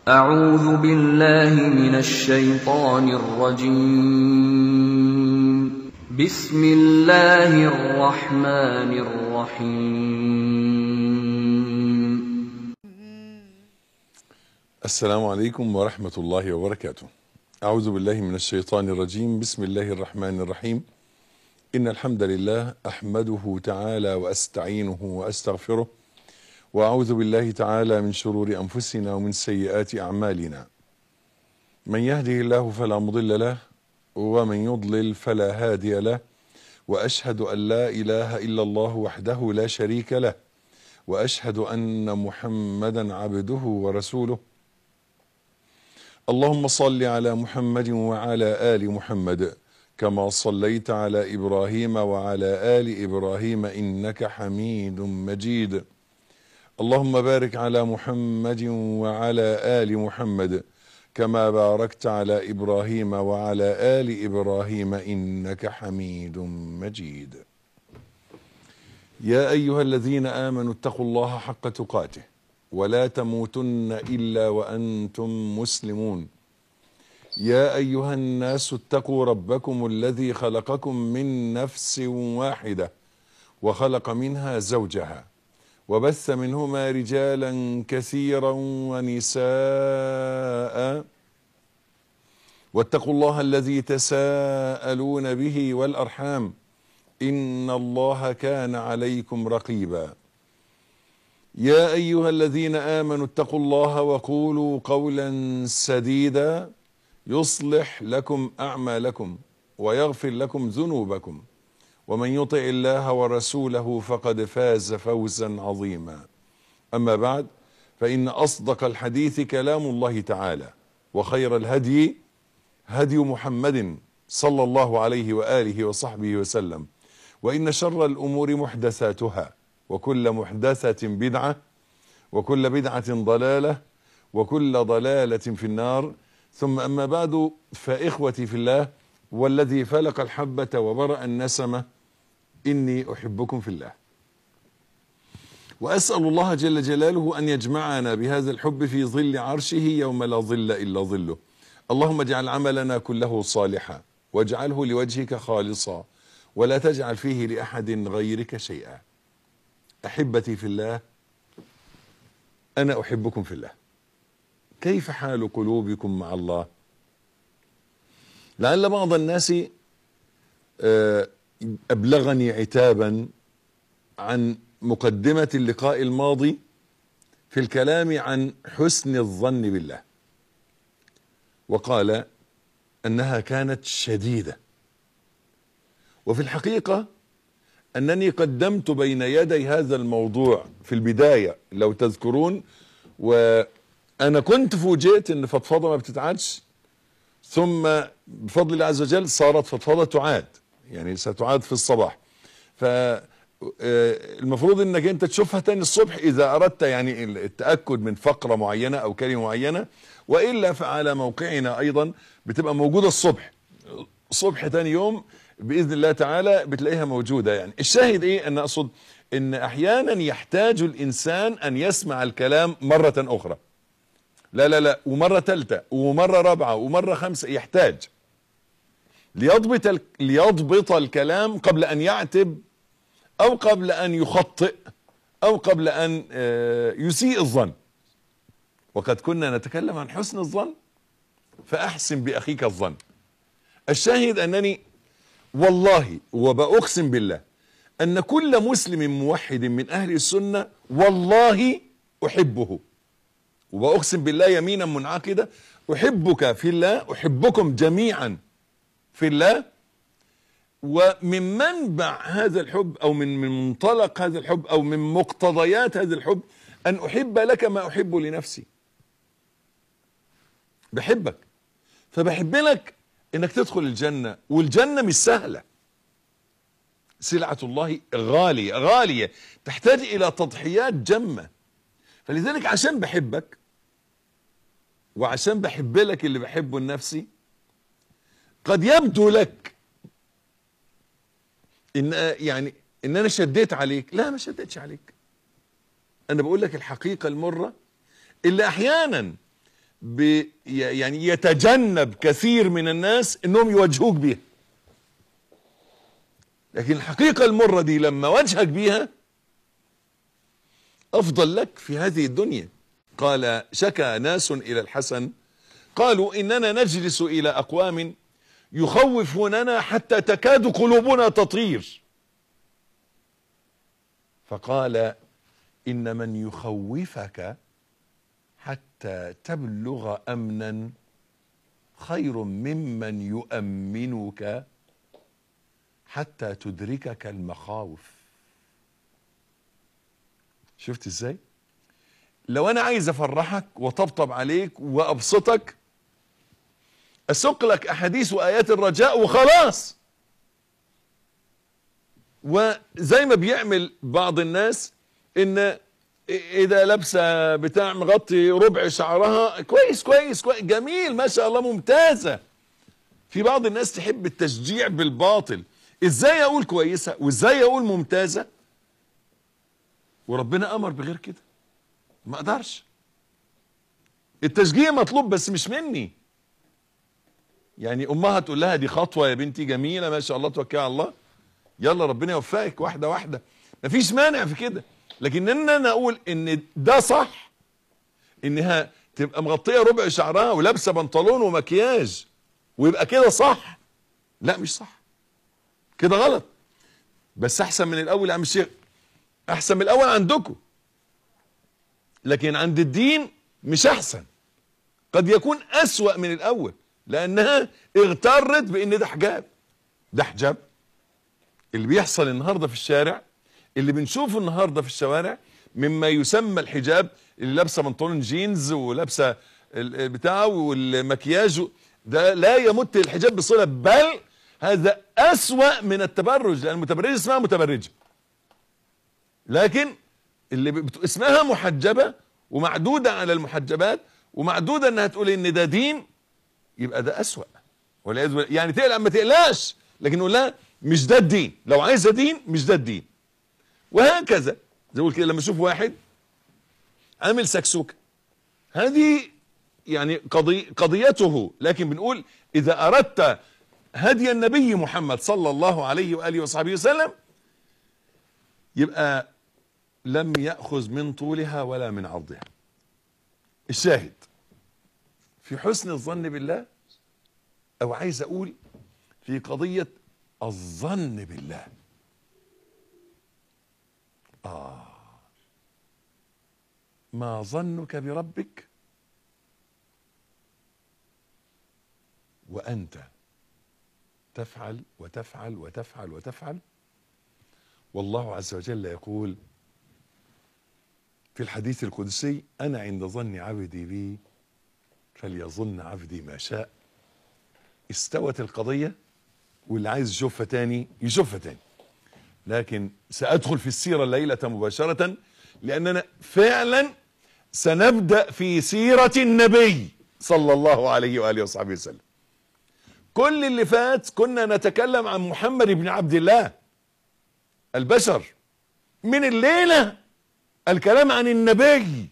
أعوذ بالله من الشيطان الرجيم بسم الله الرحمن الرحيم السلام عليكم ورحمة الله وبركاته. أعوذ بالله من الشيطان الرجيم، بسم الله الرحمن الرحيم. إن الحمد لله أحمده تعالى وأستعينه وأستغفره، وأعوذ بالله تعالى من شرور أنفسنا ومن سيئات أعمالنا. من يهده الله فلا مضل له، ومن يضلل فلا هادي له، وأشهد أن لا إله إلا الله وحده لا شريك له، وأشهد أن محمدا عبده ورسوله. اللهم صل على محمد وعلى ال محمد كما صليت على ابراهيم وعلى ال ابراهيم انك حميد مجيد اللهم بارك على محمد وعلى ال محمد كما باركت على ابراهيم وعلى ال ابراهيم انك حميد مجيد يا ايها الذين امنوا اتقوا الله حق تقاته ولا تموتن الا وانتم مسلمون يا ايها الناس اتقوا ربكم الذي خلقكم من نفس واحده وخلق منها زوجها وبث منهما رجالا كثيرا ونساء واتقوا الله الذي تساءلون به والارحام ان الله كان عليكم رقيبا يا ايها الذين امنوا اتقوا الله وقولوا قولا سديدا يصلح لكم اعمالكم ويغفر لكم ذنوبكم ومن يطع الله ورسوله فقد فاز فوزا عظيما اما بعد فان اصدق الحديث كلام الله تعالى وخير الهدي هدي محمد صلى الله عليه واله وصحبه وسلم وان شر الامور محدثاتها وكل محدثة بدعة وكل بدعة ضلالة وكل ضلالة في النار ثم أما بعد فإخوتي في الله والذي فلق الحبة وبرأ النسمة إني أحبكم في الله وأسأل الله جل جلاله أن يجمعنا بهذا الحب في ظل عرشه يوم لا ظل إلا ظله اللهم اجعل عملنا كله صالحا واجعله لوجهك خالصا ولا تجعل فيه لأحد غيرك شيئا احبتي في الله انا احبكم في الله كيف حال قلوبكم مع الله لعل بعض الناس ابلغني عتابا عن مقدمه اللقاء الماضي في الكلام عن حسن الظن بالله وقال انها كانت شديده وفي الحقيقه أنني قدمت بين يدي هذا الموضوع في البداية لو تذكرون وأنا كنت فوجئت أن فضفضة ما بتتعادش ثم بفضل الله عز وجل صارت فضفضة تعاد يعني ستعاد في الصباح فالمفروض أنك أنت تشوفها تاني الصبح إذا أردت يعني التأكد من فقرة معينة أو كلمة معينة وإلا فعلى موقعنا أيضا بتبقى موجودة الصبح صبح تاني يوم باذن الله تعالى بتلاقيها موجوده يعني الشاهد ايه ان اقصد ان احيانا يحتاج الانسان ان يسمع الكلام مره اخرى لا لا لا ومره ثالثه ومره رابعه ومره خمسه يحتاج ليضبط ال... ليضبط الكلام قبل ان يعتب او قبل ان يخطئ او قبل ان يسيء الظن وقد كنا نتكلم عن حسن الظن فاحسن باخيك الظن الشاهد انني والله وبأقسم بالله أن كل مسلم موحد من أهل السنة والله أحبه وبأقسم بالله يمينا منعقدة أحبك في الله أحبكم جميعا في الله ومن منبع هذا الحب أو من من منطلق هذا الحب أو من مقتضيات هذا الحب أن أحب لك ما أحب لنفسي بحبك فبحب لك انك تدخل الجنة والجنة مش سهلة سلعة الله غالية غالية تحتاج الى تضحيات جمة فلذلك عشان بحبك وعشان بحب لك اللي بحبه لنفسي قد يبدو لك ان يعني ان انا شديت عليك لا ما شديتش عليك انا بقول لك الحقيقة المرة اللي احيانا بي يعني يتجنب كثير من الناس انهم يواجهوك بيها لكن الحقيقة المرة دي لما واجهك بيها افضل لك في هذه الدنيا قال شكى ناس الى الحسن قالوا اننا نجلس الى اقوام يخوفوننا حتى تكاد قلوبنا تطير فقال ان من يخوفك حتى تبلغ امنا خير ممن يؤمنك حتى تدركك المخاوف شفت ازاي لو انا عايز افرحك وطبطب عليك وابسطك اسوق لك احاديث وايات الرجاء وخلاص وزي ما بيعمل بعض الناس ان اذا لابسه بتاع مغطي ربع شعرها كويس كويس كويس جميل ما شاء الله ممتازه في بعض الناس تحب التشجيع بالباطل ازاي اقول كويسه وازاي اقول ممتازه وربنا امر بغير كده ما اقدرش التشجيع مطلوب بس مش مني يعني امها تقول لها دي خطوه يا بنتي جميله ما شاء الله توكلي على الله يلا ربنا يوفقك واحده واحده مفيش مانع في كده لكن ان انا اقول ان ده صح انها تبقى مغطيه ربع شعرها ولابسه بنطلون ومكياج ويبقى كده صح لا مش صح كده غلط بس احسن من الاول يا عم الشيخ احسن من الاول عندكم لكن عند الدين مش احسن قد يكون اسوأ من الاول لانها اغترت بان ده حجاب ده حجاب اللي بيحصل النهارده في الشارع اللي بنشوفه النهارده في الشوارع مما يسمى الحجاب اللي لابسه بنطلون جينز ولابسه بتاعه والمكياج ده لا يمت الحجاب بصله بل هذا اسوأ من التبرج لان المتبرجه اسمها متبرجه لكن اللي بت... اسمها محجبه ومعدوده على المحجبات ومعدوده انها تقول ان ده دين يبقى ده اسوأ والعياذ بالله يعني تقلق ما تقلقش لكن نقول لها مش ده الدين لو عايزه دين مش ده الدين وهكذا زي ما كده لما اشوف واحد عامل سكسوكه هذه يعني قضي قضيته لكن بنقول اذا اردت هدي النبي محمد صلى الله عليه واله وصحبه وسلم يبقى لم ياخذ من طولها ولا من عرضها الشاهد في حسن الظن بالله او عايز اقول في قضيه الظن بالله آه ما ظنك بربك وأنت تفعل وتفعل وتفعل وتفعل والله عز وجل يقول في الحديث القدسي أنا عند ظن عبدي بي فليظن عبدي ما شاء استوت القضية واللي عايز يشوفها تاني يشوفها تاني لكن سأدخل في السيرة الليلة مباشرة لأننا فعلا سنبدأ في سيرة النبي صلى الله عليه وآله وصحبه وسلم كل اللي فات كنا نتكلم عن محمد بن عبد الله البشر من الليلة الكلام عن النبي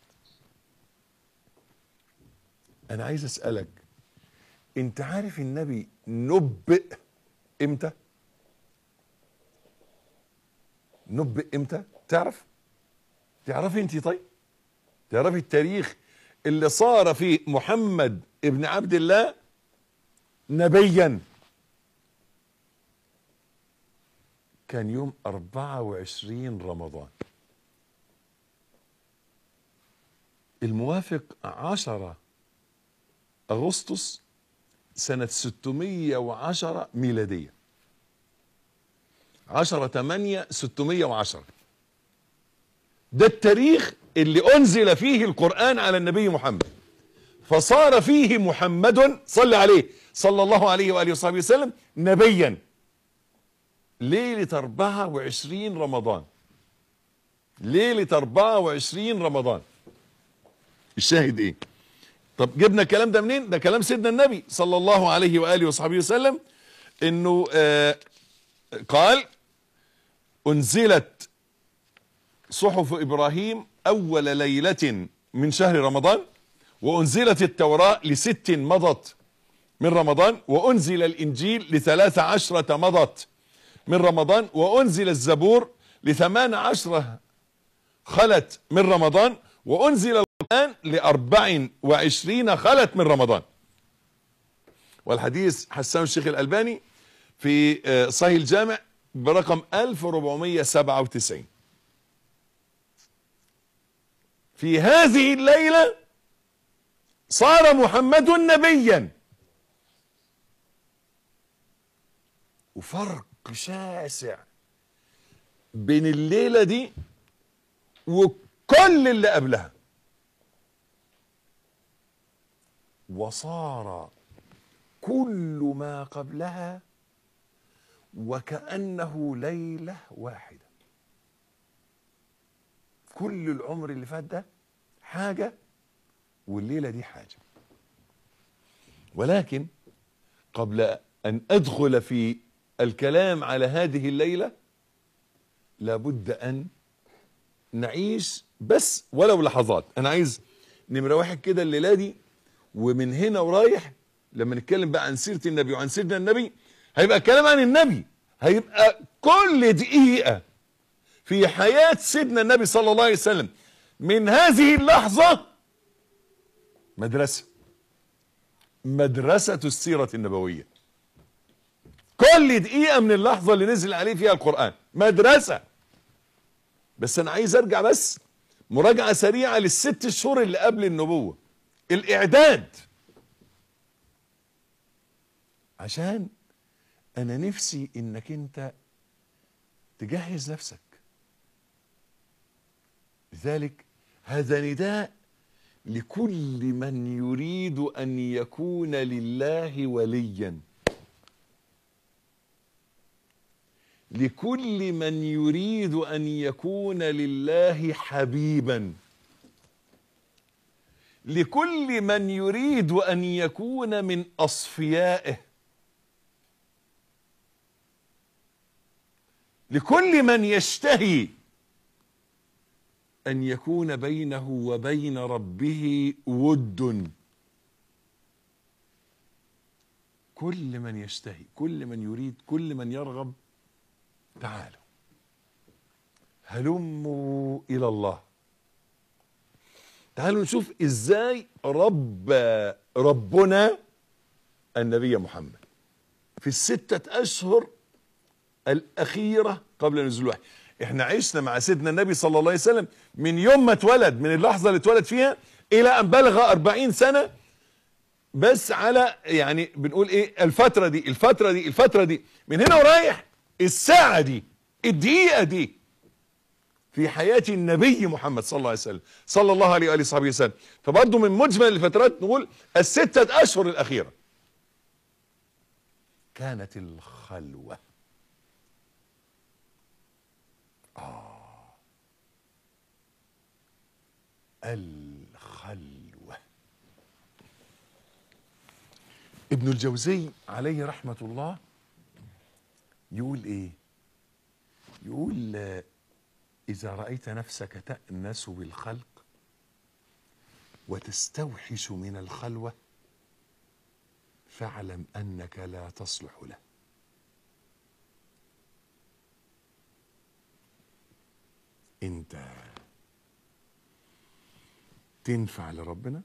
أنا عايز أسألك أنت عارف النبي نبئ إمتى؟ نبئ امتى تعرف تعرفي انت طيب تعرفي التاريخ اللي صار فيه محمد ابن عبد الله نبيا كان يوم 24 رمضان الموافق 10 أغسطس سنة 610 ميلادية 10 8 610 ده التاريخ اللي أنزل فيه القرآن على النبي محمد فصار فيه محمد صلى عليه صلى الله عليه وآله وصحبه وسلم نبيا ليلة 24 رمضان ليلة 24 رمضان الشاهد ايه طب جبنا الكلام ده منين ده كلام سيدنا النبي صلى الله عليه وآله وصحبه وسلم انه آه قال انزلت صحف ابراهيم اول ليلة من شهر رمضان وأنزلت التوراة لست مضت من رمضان وأنزل الإنجيل لثلاث عشرة مضت من رمضان وأنزل الزبور لثمان عشرة خلت من رمضان وأنزل القرآن لأربع وعشرين خلت من رمضان والحديث حسان الشيخ الألباني في آه، صحيح الجامع برقم 1497 في هذه الليلة صار محمد نبيا وفرق شاسع بين الليلة دي وكل اللي قبلها وصار كل ما قبلها وكأنه ليلة واحدة كل العمر اللي فات ده حاجة والليلة دي حاجة ولكن قبل أن أدخل في الكلام على هذه الليلة لابد أن نعيش بس ولو لحظات أنا عايز نمرة واحد كده الليلة دي ومن هنا ورايح لما نتكلم بقى عن سيرة النبي وعن سيدنا النبي هيبقى كلام عن النبي هيبقى كل دقيقة في حياة سيدنا النبي صلى الله عليه وسلم من هذه اللحظة مدرسة مدرسة السيرة النبوية كل دقيقة من اللحظة اللي نزل عليه فيها القرآن مدرسة بس أنا عايز أرجع بس مراجعة سريعة للست شهور اللي قبل النبوة الإعداد عشان أنا نفسي إنك أنت تجهز نفسك لذلك هذا نداء لكل من يريد أن يكون لله وليا لكل من يريد أن يكون لله حبيبا لكل من يريد أن يكون من أصفيائه لكل من يشتهي أن يكون بينه وبين ربه ود كل من يشتهي كل من يريد كل من يرغب تعالوا هلموا إلى الله تعالوا نشوف إزاي رب ربنا النبي محمد في الستة أشهر الأخيرة قبل نزول الوحي احنا عشنا مع سيدنا النبي صلى الله عليه وسلم من يوم ما اتولد من اللحظة اللي اتولد فيها إلى أن بلغ أربعين سنة بس على يعني بنقول ايه الفترة دي الفترة دي الفترة دي من هنا ورايح الساعة دي الدقيقة دي في حياة النبي محمد صلى الله عليه وسلم صلى الله عليه وآله وصحبه وسلم فبرضه من مجمل الفترات نقول الستة أشهر الأخيرة كانت الخلوة آه الخلوة ابن الجوزي عليه رحمة الله يقول ايه يقول آه، إذا رأيت نفسك تأنس بالخلق وتستوحش من الخلوة فاعلم أنك لا تصلح له أنت تنفع لربنا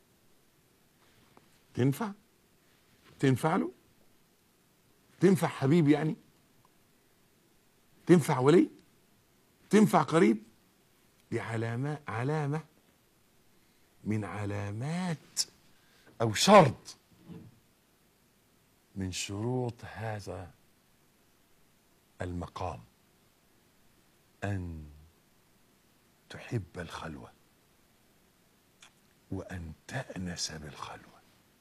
تنفع تنفع له تنفع حبيب يعني تنفع ولي تنفع قريب دي علامة علامة من علامات أو شرط من شروط هذا المقام أن تحب الخلوة وأن تأنس بالخلوة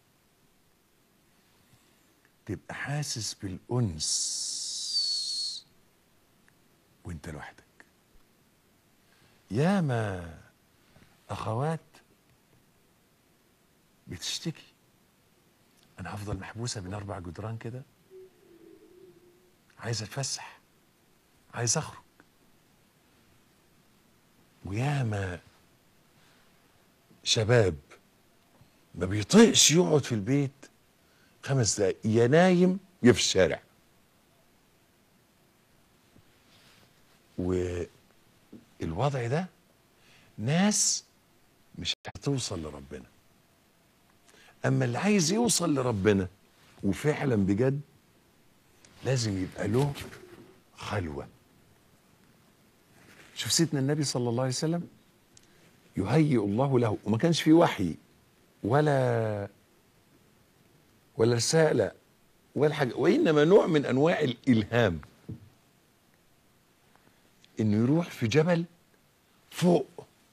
تبقى حاسس بالأنس وانت لوحدك ياما اخوات بتشتكي انا هفضل محبوسه بين اربع جدران كده عايز اتفسح عايز اخرج وياما شباب ما بيطيقش يقعد في البيت خمس دقايق يا نايم يا في الشارع والوضع ده ناس مش هتوصل لربنا اما اللي عايز يوصل لربنا وفعلا بجد لازم يبقى له خلوه شوف سيدنا النبي صلى الله عليه وسلم يهيئ الله له وما كانش في وحي ولا ولا رسالة ولا حاجة وإنما نوع من أنواع الإلهام إنه يروح في جبل فوق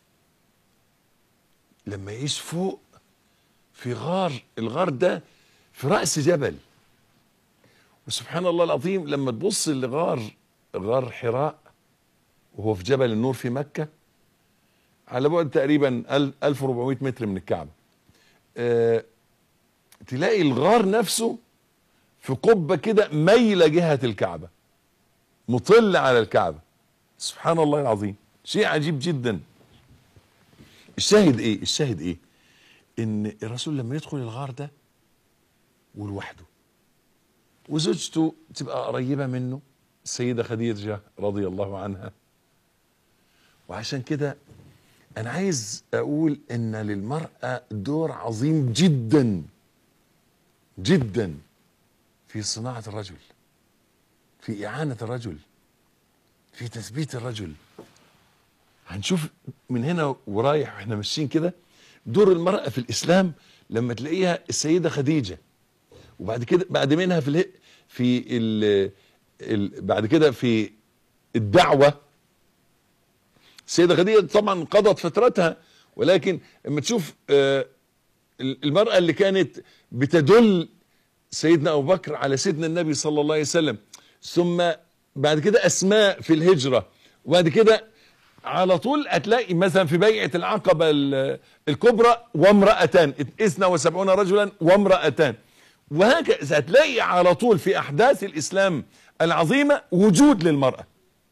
لما يعيش فوق في غار الغار ده في رأس جبل وسبحان الله العظيم لما تبص لغار غار حراء وهو في جبل النور في مكة على بعد تقريبا 1400 متر من الكعبة أه تلاقي الغار نفسه في قبة كده مايلة جهة الكعبة مطل على الكعبة سبحان الله العظيم شيء عجيب جدا الشاهد ايه الشاهد ايه ان الرسول لما يدخل الغار ده ولوحده وزوجته تبقى قريبة منه السيدة خديجة رضي الله عنها وعشان كده انا عايز اقول ان للمرأة دور عظيم جدا جدا في صناعة الرجل في إعانة الرجل في تثبيت الرجل هنشوف من هنا ورايح واحنا ماشيين كده دور المرأة في الإسلام لما تلاقيها السيدة خديجة وبعد كده بعد منها في ال في ال ال بعد كده في الدعوة السيدة خديجة طبعا قضت فترتها ولكن لما تشوف آه المرأة اللي كانت بتدل سيدنا أبو بكر على سيدنا النبي صلى الله عليه وسلم ثم بعد كده أسماء في الهجرة وبعد كده على طول هتلاقي مثلا في بيعة العقبة الكبرى وامرأتان اثنى وسبعون رجلا وامرأتان وهكذا هتلاقي على طول في أحداث الإسلام العظيمة وجود للمرأة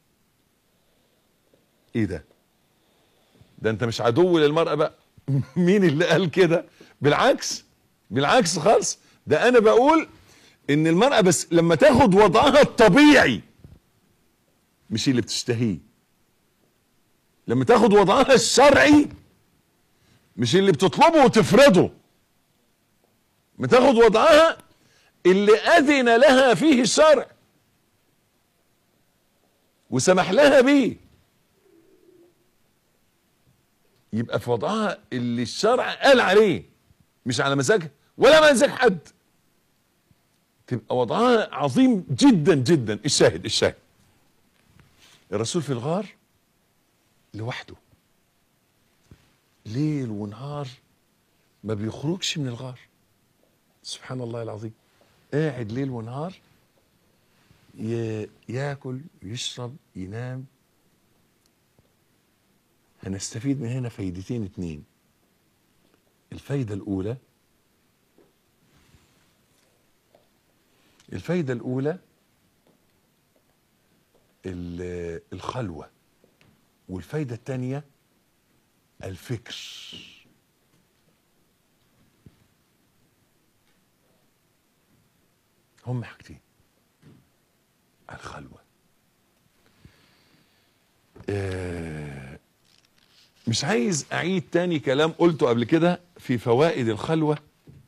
ايه ده ده انت مش عدو للمرأة بقى مين اللي قال كده بالعكس بالعكس خالص ده انا بقول ان المرأة بس لما تاخد وضعها الطبيعي مش اللي بتشتهيه لما تاخد وضعها الشرعي مش اللي بتطلبه وتفرضه لما تاخد وضعها اللي اذن لها فيه الشرع وسمح لها بيه يبقى في وضعها اللي الشرع قال عليه مش على مزاجها ولا مزاج حد تبقى وضعها عظيم جدا جدا الشاهد الشاهد الرسول في الغار لوحده ليل ونهار ما بيخرجش من الغار سبحان الله العظيم قاعد ليل ونهار ياكل يشرب ينام هنستفيد من هنا فايدتين اتنين الفايدة الأولى الفايدة الأولى الخلوة والفايدة الثانية الفكر هم حاجتين الخلوة آه مش عايز أعيد تاني كلام قلته قبل كده في فوائد الخلوة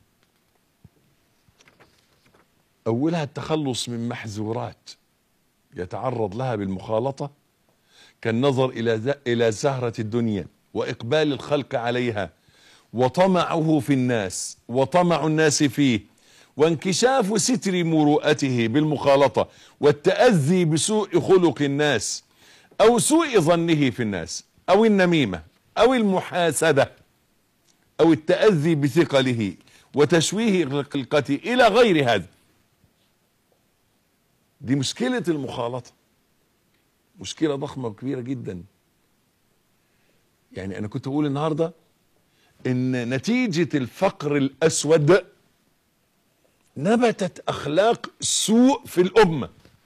أولها التخلص من محذورات يتعرض لها بالمخالطة كالنظر إلى إلى زهرة الدنيا وإقبال الخلق عليها وطمعه في الناس وطمع الناس فيه وانكشاف ستر مروءته بالمخالطة والتأذي بسوء خلق الناس أو سوء ظنه في الناس أو النميمة أو المحاسدة أو التأذي بثقله وتشويه خلقته إلى غير هذا دي مشكلة المخالطة مشكلة ضخمة وكبيرة جدا يعني أنا كنت أقول النهاردة إن نتيجة الفقر الأسود نبتت أخلاق سوء في الأمة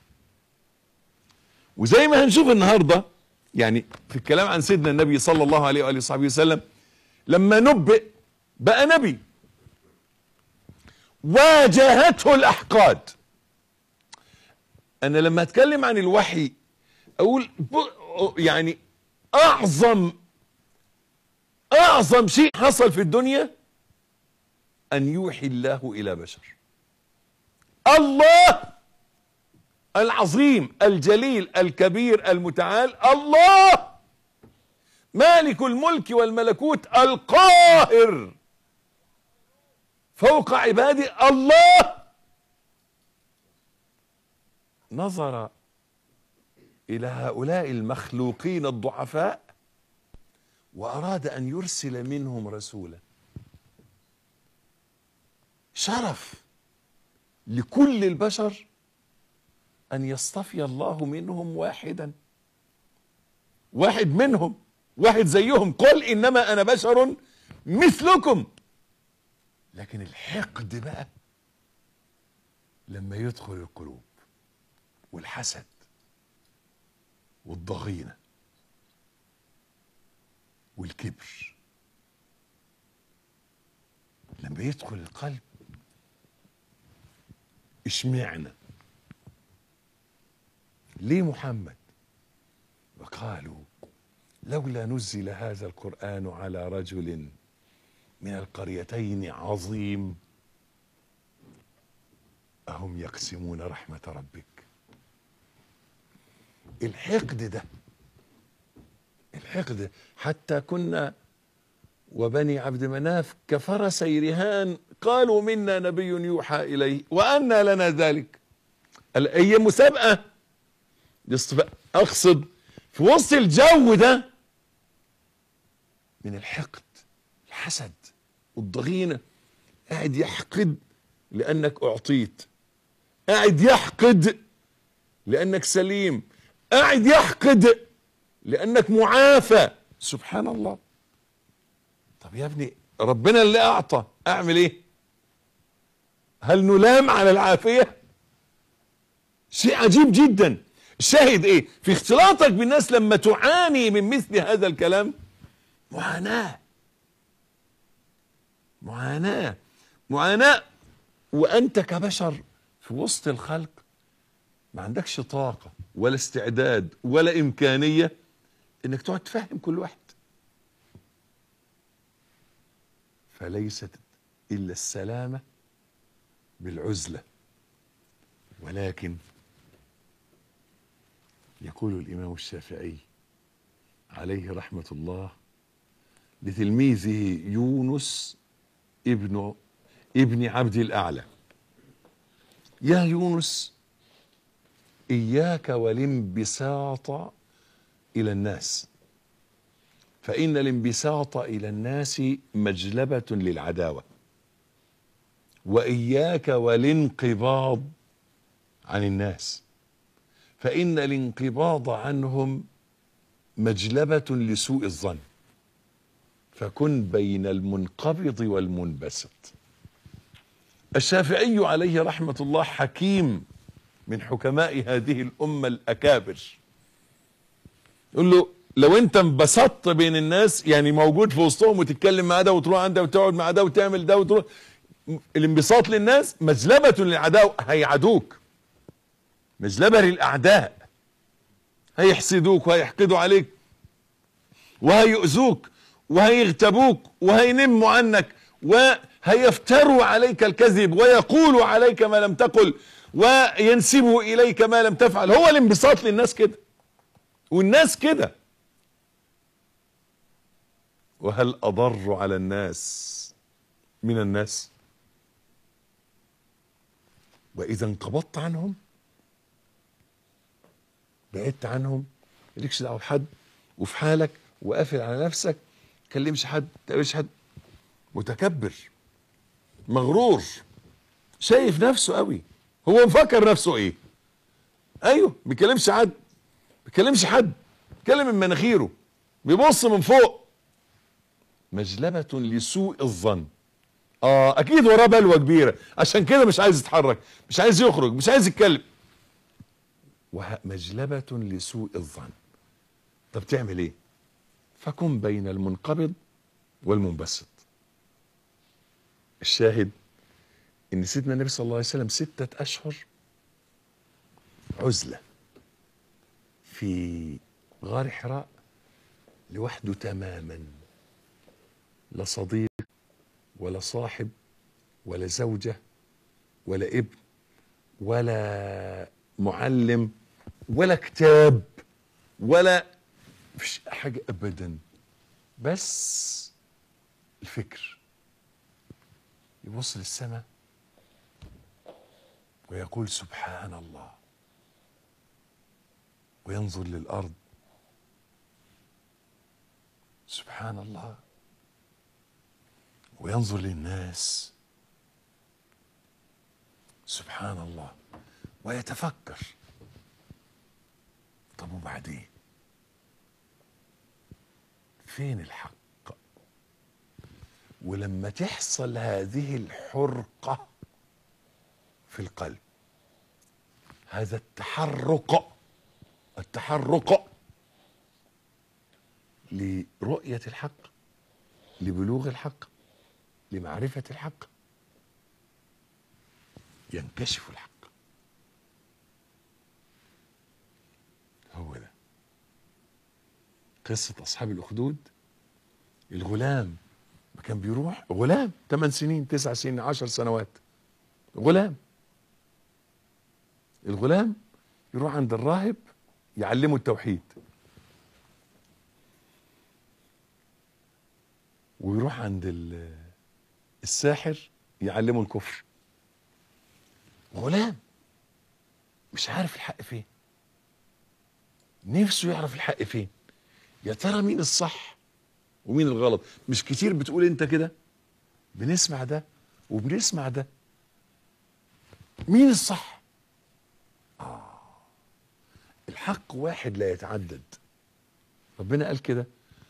وزي ما هنشوف النهاردة يعني في الكلام عن سيدنا النبي صلى الله عليه وآله وصحبه وسلم لما نبئ بقى نبي واجهته الاحقاد انا لما اتكلم عن الوحي اقول ب- يعني اعظم اعظم شيء حصل في الدنيا ان يوحي الله الى بشر الله العظيم الجليل الكبير المتعال الله مالك الملك والملكوت القاهر فوق عباده الله نظر الى هؤلاء المخلوقين الضعفاء واراد ان يرسل منهم رسولا شرف لكل البشر ان يصطفي الله منهم واحدا واحد منهم واحد زيهم قل انما انا بشر مثلكم لكن الحقد بقى لما يدخل القلوب والحسد والضغينه والكبر لما يدخل القلب اشمعنا ليه محمد وقالوا لولا نزل هذا القرآن على رجل من القريتين عظيم أهم يقسمون رحمة ربك الحقد ده الحقد حتى كنا وبني عبد مناف كفرسي رهان قالوا منا نبي يوحى إليه وأنى لنا ذلك ال- هي مسابقة الاصطفاء أقصد في وسط الجو ده من الحقد الحسد والضغينة قاعد يحقد لأنك أعطيت قاعد يحقد لأنك سليم قاعد يحقد لأنك معافى سبحان الله طب يا ابني ربنا اللي أعطى أعمل إيه هل نلام على العافية شيء عجيب جدا الشاهد ايه في اختلاطك بالناس لما تعاني من مثل هذا الكلام معاناة معاناة معاناة وانت كبشر في وسط الخلق ما عندكش طاقة ولا استعداد ولا امكانية انك تقعد تفهم كل واحد فليست الا السلامة بالعزلة ولكن يقول الإمام الشافعي عليه رحمة الله لتلميذه يونس ابن ابن عبد الأعلى يا يونس إياك والانبساط إلى الناس فإن الانبساط إلى الناس مجلبة للعداوة وإياك والانقباض عن الناس فإن الانقباض عنهم مجلبة لسوء الظن فكن بين المنقبض والمنبسط الشافعي عليه رحمة الله حكيم من حكماء هذه الأمة الأكابر يقول له لو انت انبسطت بين الناس يعني موجود في وسطهم وتتكلم مع ده وتروح عند ده وتقعد مع ده وتعمل ده وتروح الانبساط للناس مجلبة للعداوة هيعادوك مجلبة للأعداء هيحسدوك وهيحقدوا عليك وهيؤذوك وهيغتابوك وهينموا عنك وهيفتروا عليك الكذب ويقولوا عليك ما لم تقل وينسبوا إليك ما لم تفعل هو الانبساط للناس كده والناس كده وهل أضر على الناس من الناس وإذا انقبضت عنهم بعدت عنهم مالكش دعوه بحد وفي حالك وقافل على نفسك تكلمش حد تقابلش حد متكبر مغرور شايف نفسه قوي هو مفكر نفسه ايه ايوه بيكلمش حد بيكلمش حد بيتكلم من مناخيره بيبص من فوق مجلبة لسوء الظن اه اكيد وراه بلوه كبيره عشان كده مش عايز يتحرك مش عايز يخرج مش عايز يتكلم ومجلبة لسوء الظن طب تعمل ايه فكن بين المنقبض والمنبسط الشاهد ان سيدنا النبي صلى الله عليه وسلم ستة اشهر عزلة في غار حراء لوحده تماما لا صديق ولا صاحب ولا زوجة ولا ابن ولا معلم ولا كتاب ولا فيش حاجة أبدا بس الفكر يبص للسماء ويقول سبحان الله وينظر للأرض سبحان الله وينظر للناس سبحان الله ويتفكر طب وبعدين فين الحق ولما تحصل هذه الحرقة في القلب هذا التحرق التحرق لرؤية الحق لبلوغ الحق لمعرفة الحق ينكشف الحق هو ده قصة أصحاب الأخدود الغلام ما كان بيروح غلام 8 سنين 9 سنين 10 سنوات غلام الغلام يروح عند الراهب يعلمه التوحيد ويروح عند ال- الساحر يعلمه الكفر غلام مش عارف الحق فين نفسه يعرف الحق فين يا ترى مين الصح ومين الغلط مش كتير بتقول انت كده بنسمع ده وبنسمع ده مين الصح آه. الحق واحد لا يتعدد ربنا قال كده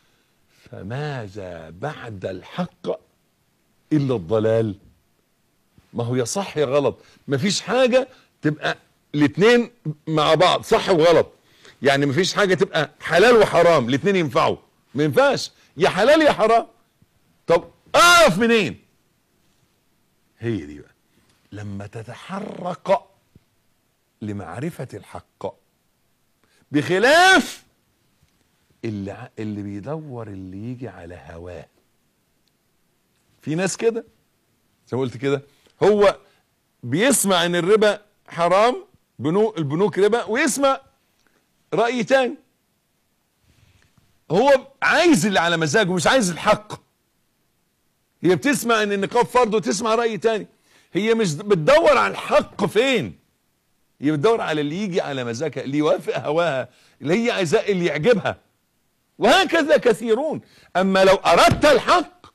فماذا بعد الحق الا الضلال ما هو يا صح يا غلط مفيش حاجه تبقى الاثنين مع بعض صح وغلط يعني مفيش حاجه تبقى حلال وحرام الاثنين ينفعوا ما ينفعش يا حلال يا حرام طب اعرف منين هي دي بقى لما تتحرك لمعرفه الحق بخلاف اللي ع- اللي بيدور اللي يجي على هواه في ناس كده زي ما قلت كده هو بيسمع ان الربا حرام بنوك البنوك ربا ويسمع رأي تاني هو عايز اللي على مزاجه مش عايز الحق هي بتسمع ان النقاب فرض وتسمع رأي تاني هي مش بتدور على الحق فين هي بتدور على اللي يجي على مزاجها اللي يوافق هواها اللي هي عايزاه اللي يعجبها وهكذا كثيرون اما لو اردت الحق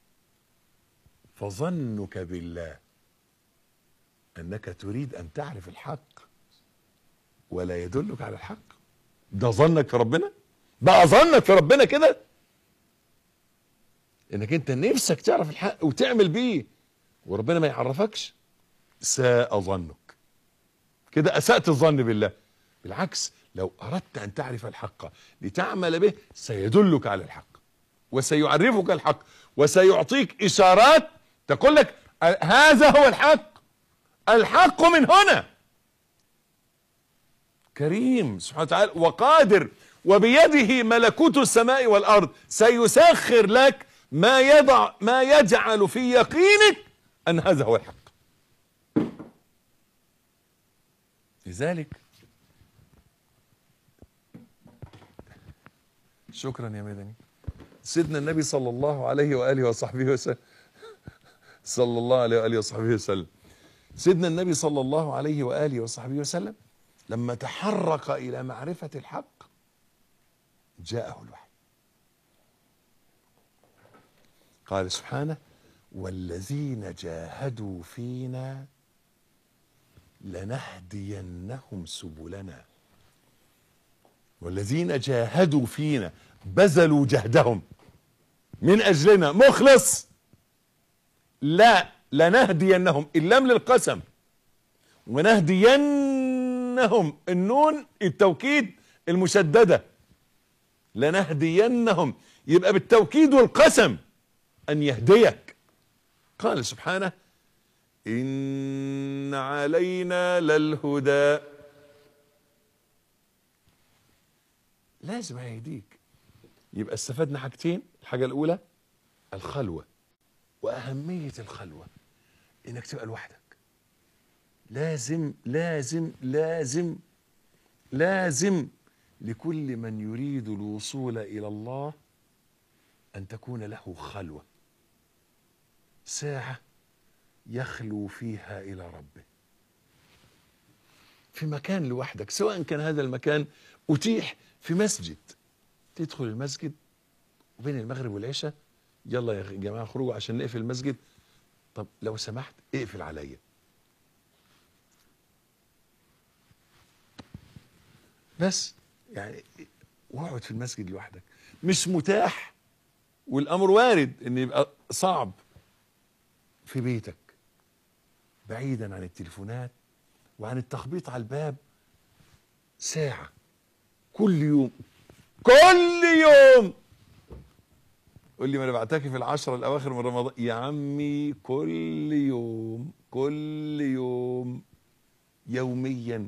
فظنك بالله انك تريد ان تعرف الحق ولا يدلك على الحق ده ظنك في ربنا بقى ظنك في ربنا كده انك انت نفسك تعرف الحق وتعمل بيه وربنا ما يعرفكش ساء ظنك كده اسأت الظن بالله بالعكس لو اردت ان تعرف الحق لتعمل به سيدلك على الحق وسيعرفك الحق وسيعطيك اشارات تقول لك هذا هو الحق الحق من هنا كريم سبحانه وتعالى وقادر وبيده ملكوت السماء والارض سيسخر لك ما يضع ما يجعل في يقينك ان هذا هو الحق لذلك شكرا يا مدني سيدنا النبي صلى الله عليه واله وصحبه وسلم صلى الله عليه واله وصحبه وسلم سيدنا النبي صلى الله عليه واله وصحبه وسلم لما تحرك الى معرفه الحق جاءه الوحي قال سبحانه والذين جاهدوا فينا لنهدينهم سبلنا والذين جاهدوا فينا بذلوا جهدهم من اجلنا مخلص لا لنهدينهم اللام للقسم ونهدينهم النون التوكيد المشدده لنهدينهم يبقى بالتوكيد والقسم ان يهديك قال سبحانه إن علينا للهدى لازم هيهديك يبقى استفدنا حاجتين الحاجة الأولى الخلوة وأهمية الخلوة إنك تبقى لوحدك لازم لازم لازم لازم لكل من يريد الوصول إلى الله أن تكون له خلوة ساعة يخلو فيها إلى ربه في مكان لوحدك سواء كان هذا المكان أتيح في مسجد تدخل المسجد وبين المغرب والعشاء يلا يا جماعة خرجوا عشان نقفل المسجد طب لو سمحت اقفل عليا بس يعني واقعد في المسجد لوحدك مش متاح والامر وارد ان يبقى صعب في بيتك بعيدا عن التليفونات وعن التخبيط على الباب ساعة كل يوم كل يوم قول لي ما انا بعتكف العشرة الاواخر من رمضان يا عمي كل يوم كل يوم يوميا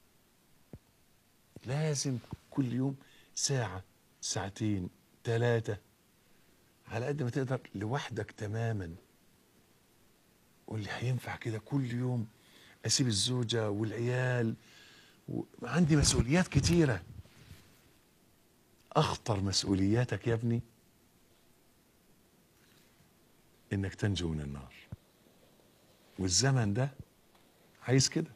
لازم كل يوم ساعة ساعتين ثلاثة على قد ما تقدر لوحدك تماما قول لي هينفع كده كل يوم اسيب الزوجة والعيال و... عندي مسؤوليات كتيرة اخطر مسؤولياتك يا ابني انك تنجو من النار والزمن ده عايز كده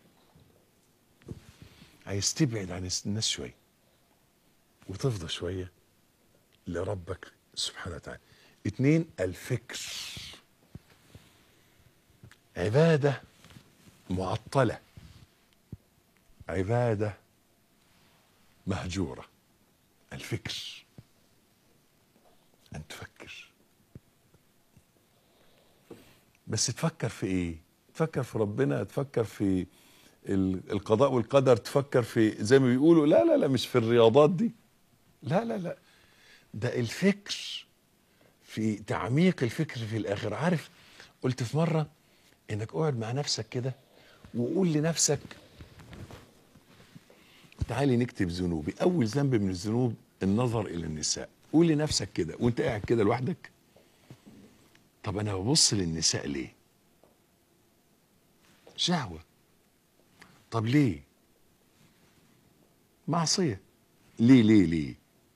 عايز تبعد عن الناس شويه وتفضى شويه لربك سبحانه وتعالى اتنين الفكر عباده معطله عباده مهجوره الفكر ان تفكر بس تفكر في ايه تفكر في ربنا تفكر في ال- القضاء والقدر تفكر في زي ما بيقولوا لا لا لا مش في الرياضات دي لا لا لا ده الفكر في تعميق الفكر في الاخر عارف قلت في مره انك اقعد مع نفسك كده وقول لنفسك تعالي نكتب ذنوبي اول ذنب من الذنوب النظر الى النساء قول لنفسك كده وانت قاعد كده لوحدك طب انا ببص للنساء ليه شهوه طب ليه معصيه ليه ليه ليه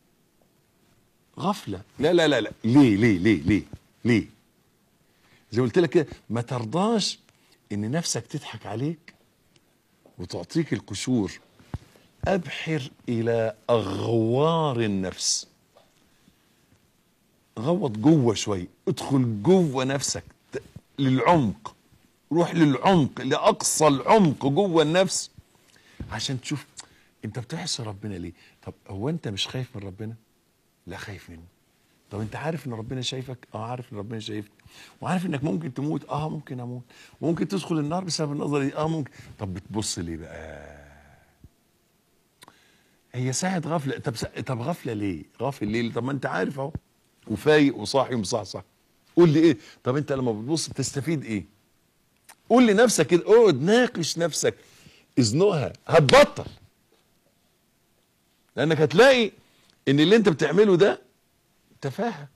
غفله لا لا لا لا ليه ليه ليه ليه ليه زي ما قلت لك كده ما ترضاش ان نفسك تضحك عليك وتعطيك القشور ابحر الى اغوار النفس غوط جوه شويه ادخل جوه نفسك ت- للعمق روح للعمق لاقصى العمق جوه النفس عشان تشوف انت بتحصي ربنا ليه طب هو انت مش خايف من ربنا لا خايف منه طب انت عارف ان ربنا شايفك اه عارف ان ربنا شايفك وعارف انك ممكن تموت اه ممكن اموت وممكن تدخل النار بسبب النظر دي اه ممكن طب بتبص ليه بقى هي ساعة غفلة طب سا... طب غفلة ليه؟ غافل ليه؟ طب ما انت عارف اهو وفايق وصاحي ومصحصح قول لي ايه؟ طب انت لما بتبص بتستفيد ايه؟ قول لنفسك كده اقعد ناقش نفسك ازنقها هتبطل لانك هتلاقي ان اللي انت بتعمله ده تفاهه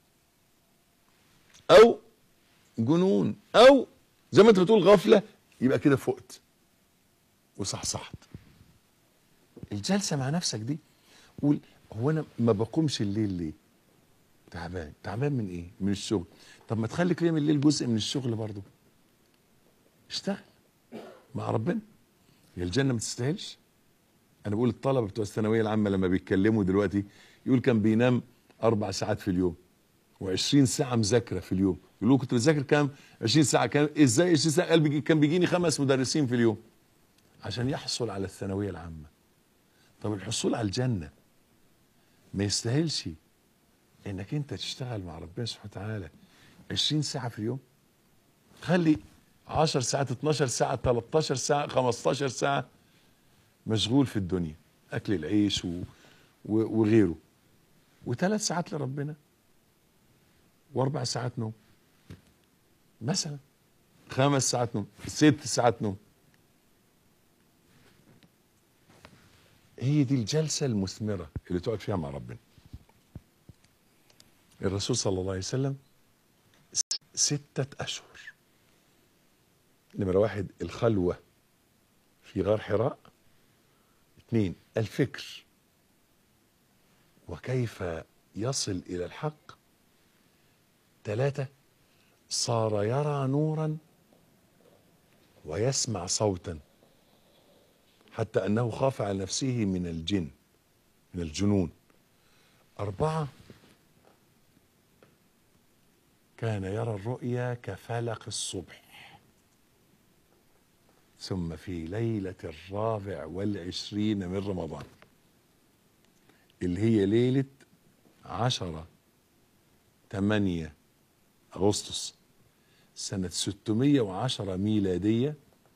او جنون او زي ما انت بتقول غفله يبقى كده فقت وصحصحت الجلسه مع نفسك دي قول هو انا ما بقومش الليل ليه تعبان تعبان من ايه من الشغل طب ما تخلي قيام الليل جزء من الشغل برضه اشتغل مع ربنا هي الجنه ما تستاهلش انا بقول الطلبه بتوع الثانويه العامه لما بيتكلموا دلوقتي يقول كان بينام اربع ساعات في اليوم و20 ساعه مذاكره في اليوم يقول له كنت بذاكر كام 20 ساعه كام ازاي 20 ساعه قال بيجي كان بيجيني خمس مدرسين في اليوم عشان يحصل على الثانويه العامه طب الحصول على الجنه ما يستاهلش انك انت تشتغل مع ربنا سبحانه وتعالى 20 ساعه في اليوم خلي 10 ساعات 12 ساعه 13 ساعه 15 ساعه مشغول في الدنيا اكل العيش و... و... وغيره وثلاث ساعات لربنا واربع ساعات نوم مثلا خمس ساعات نوم ست ساعات نوم هي دي الجلسة المثمرة اللي تقعد فيها مع ربنا الرسول صلى الله عليه وسلم س- ستة أشهر نمرة واحد الخلوة في غار حراء اثنين الفكر وكيف يصل إلى الحق ثلاثة صار يرى نورا ويسمع صوتا حتى أنه خاف على نفسه من الجن من الجنون أربعة كان يرى الرؤيا كفلق الصبح ثم في ليلة الرابع والعشرين من رمضان اللي هي ليلة عشرة تمانية أغسطس سنة 610 ميلادية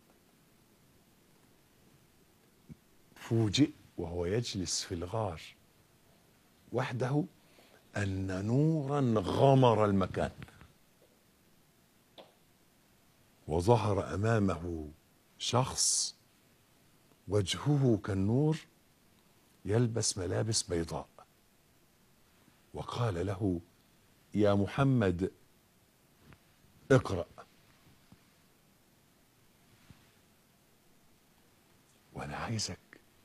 فوجئ وهو يجلس في الغار وحده أن نورا غمر المكان وظهر أمامه شخص وجهه كالنور يلبس ملابس بيضاء وقال له يا محمد اقرأ وانا عايزك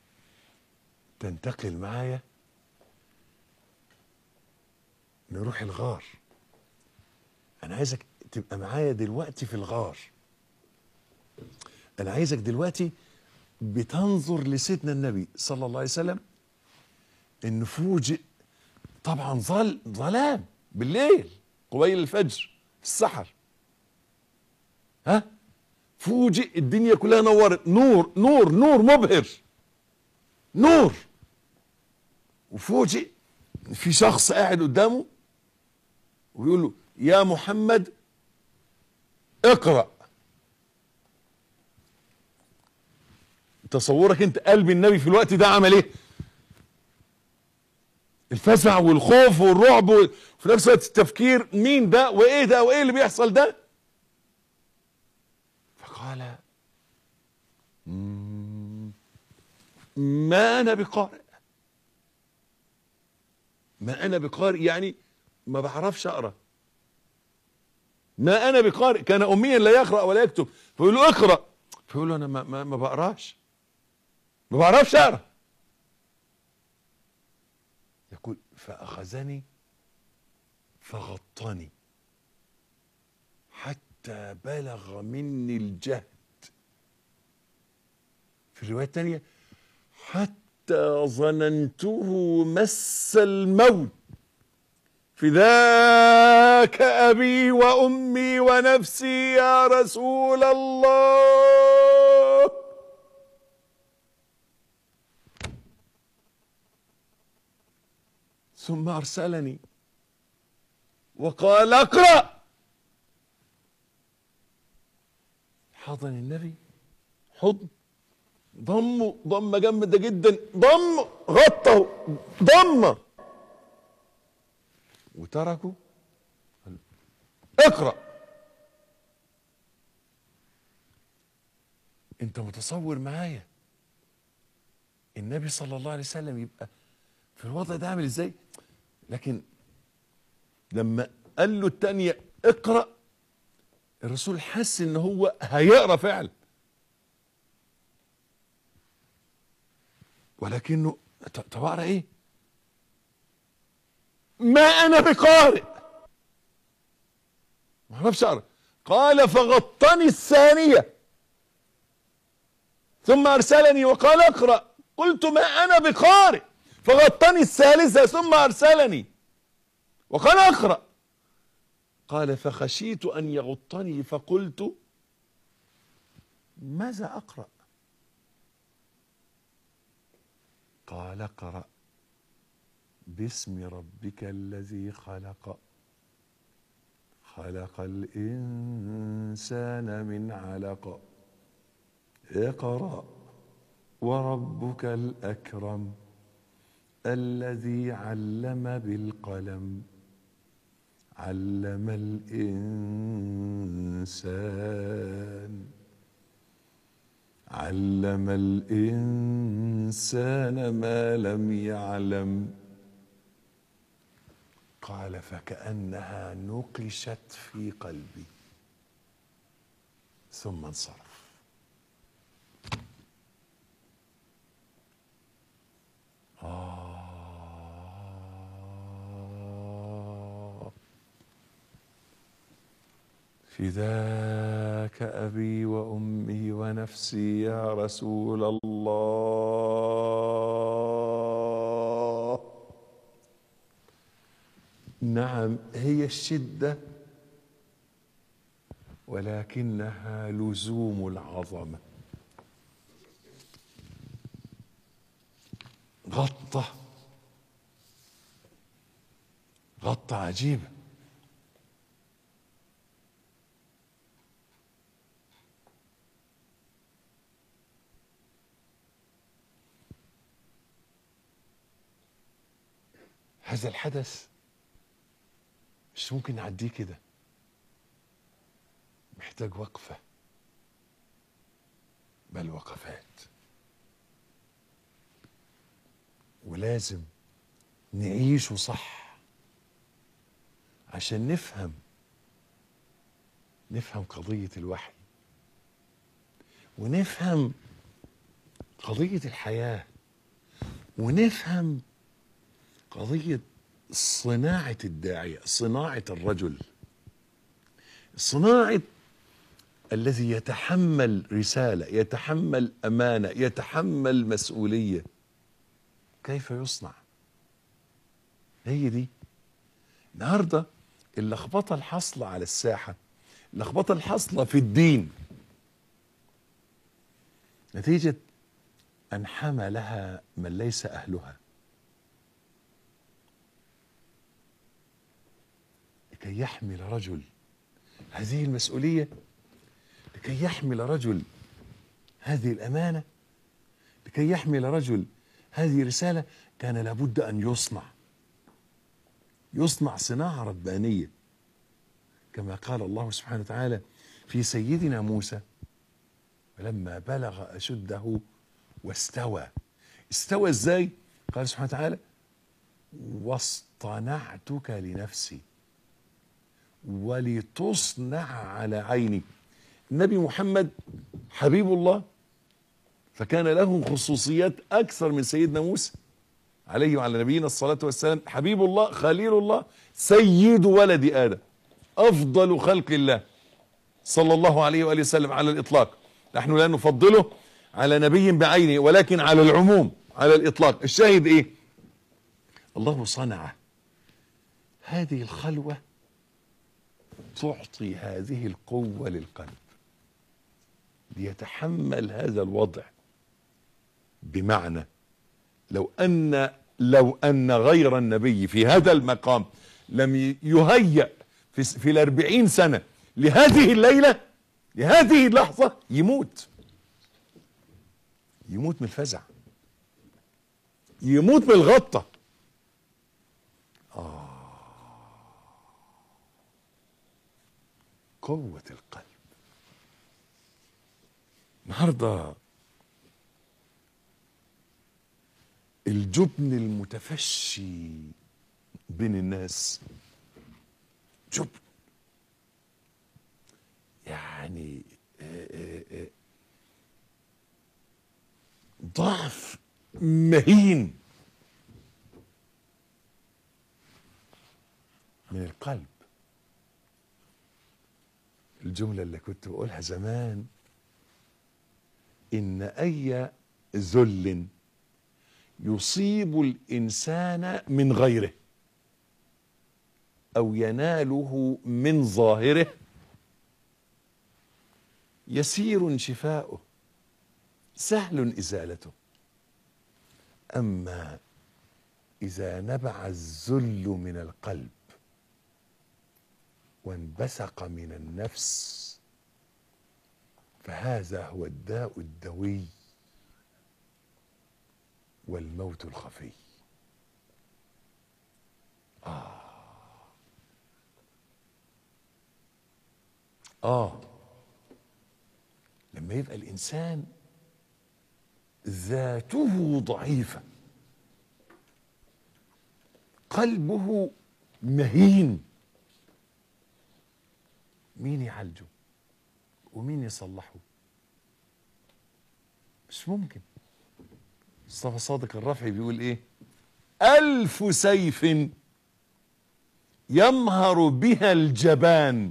تنتقل معايا نروح الغار انا عايزك تبقى معايا دلوقتي في الغار انا عايزك دلوقتي بتنظر لسيدنا النبي صلى الله عليه وسلم ان فوجئ طبعا ظل ظلام بالليل قبيل الفجر في السحر ها فوجئ الدنيا كلها نورت نور نور نور مبهر نور وفوجئ في شخص قاعد قدامه ويقول له يا محمد اقرأ تصورك انت قلب النبي في الوقت ده عمل ايه الفزع والخوف والرعب وفي نفس الوقت التفكير مين ده وايه ده وايه اللي بيحصل ده فقال "مم، ما انا بقارئ ما انا بقارئ يعني ما بعرفش اقرا ما انا بقارئ كان اميا لا يقرا ولا يكتب فيقول له اقرا فيقول له انا ما, ما, ما بقراش ما بعرفش اقرا يقول فاخذني فغطني حتى بلغ مني الجهد في الرواية الثانية حتى ظننته مس الموت فداك أبي وأمي ونفسي يا رسول الله ثم أرسلني وقال اقرأ حضن النبي حضن ضمه ضمه جامده جدا ضم غطه ضمه وتركه قال له، اقرا انت متصور معايا النبي صلى الله عليه وسلم يبقى في الوضع ده عامل ازاي لكن لما قال له التانية اقرأ الرسول حس ان هو هيقرا فعلا ولكنه ط- طب اقرا ايه ما انا بقارئ ما اعرفش اقرا قال فغطني الثانيه ثم ارسلني وقال اقرا قلت ما انا بقارئ فغطني الثالثه ثم ارسلني وقال اقرا قال فخشيت ان يغطني فقلت ماذا اقرا قال اقرا باسم ربك الذي خلق خلق الانسان من علق اقرا وربك الاكرم الذي علم بالقلم علم الإنسان علم الإنسان ما لم يعلم قال فكأنها نقشت في قلبي ثم انصرف آه فداك أبي وأمي ونفسي يا رسول الله نعم هي الشدة ولكنها لزوم العظمة غطة غطة عجيبة هذا الحدث مش ممكن نعديه كده محتاج وقفة بل وقفات ولازم نعيشه صح عشان نفهم نفهم قضية الوحي ونفهم قضية الحياة ونفهم قضية صناعة الداعية صناعة الرجل صناعة الذي يتحمل رسالة يتحمل أمانة يتحمل مسؤولية كيف يصنع هي دي النهاردة اللخبطة الحاصلة على الساحة اللخبطة الحاصلة في الدين نتيجة أن حملها من ليس أهلها لكي يحمل رجل هذه المسؤولية لكي يحمل رجل هذه الأمانة لكي يحمل رجل هذه رسالة كان لابد أن يصنع يصنع صناعة ربانية كما قال الله سبحانه وتعالى في سيدنا موسى فلما بلغ أشده واستوى استوى ازاي قال سبحانه وتعالى واصطنعتك لنفسي ولتصنع على عيني النبي محمد حبيب الله فكان له خصوصيات اكثر من سيدنا موسى عليه وعلى نبينا الصلاه والسلام حبيب الله خليل الله سيد ولد ادم افضل خلق الله صلى الله عليه واله وسلم على الاطلاق نحن لا نفضله على نبي بعينه ولكن على العموم على الاطلاق الشاهد ايه الله صنع هذه الخلوه تعطي هذه القوه للقلب ليتحمل هذا الوضع بمعنى لو ان لو ان غير النبي في هذا المقام لم يهيأ في, في الأربعين سنة لهذه الليلة لهذه اللحظة يموت يموت من الفزع يموت من الغطة آه قوة القلب النهارده الجبن المتفشي بين الناس جبن يعني آه، آه، آه، ضعف مهين من القلب الجملة اللي كنت بقولها زمان إن أي ذل يصيب الإنسان من غيره أو يناله من ظاهره يسير شفاؤه سهل إزالته أما إذا نبع الذل من القلب وانبثق من النفس فهذا هو الداء الدوي والموت الخفي اه لما يبقى الانسان ذاته ضعيفه قلبه مهين مين يعالجه ومين يصلحه مش ممكن مصطفى صادق الرفعي بيقول ايه الف سيف يمهر بها الجبان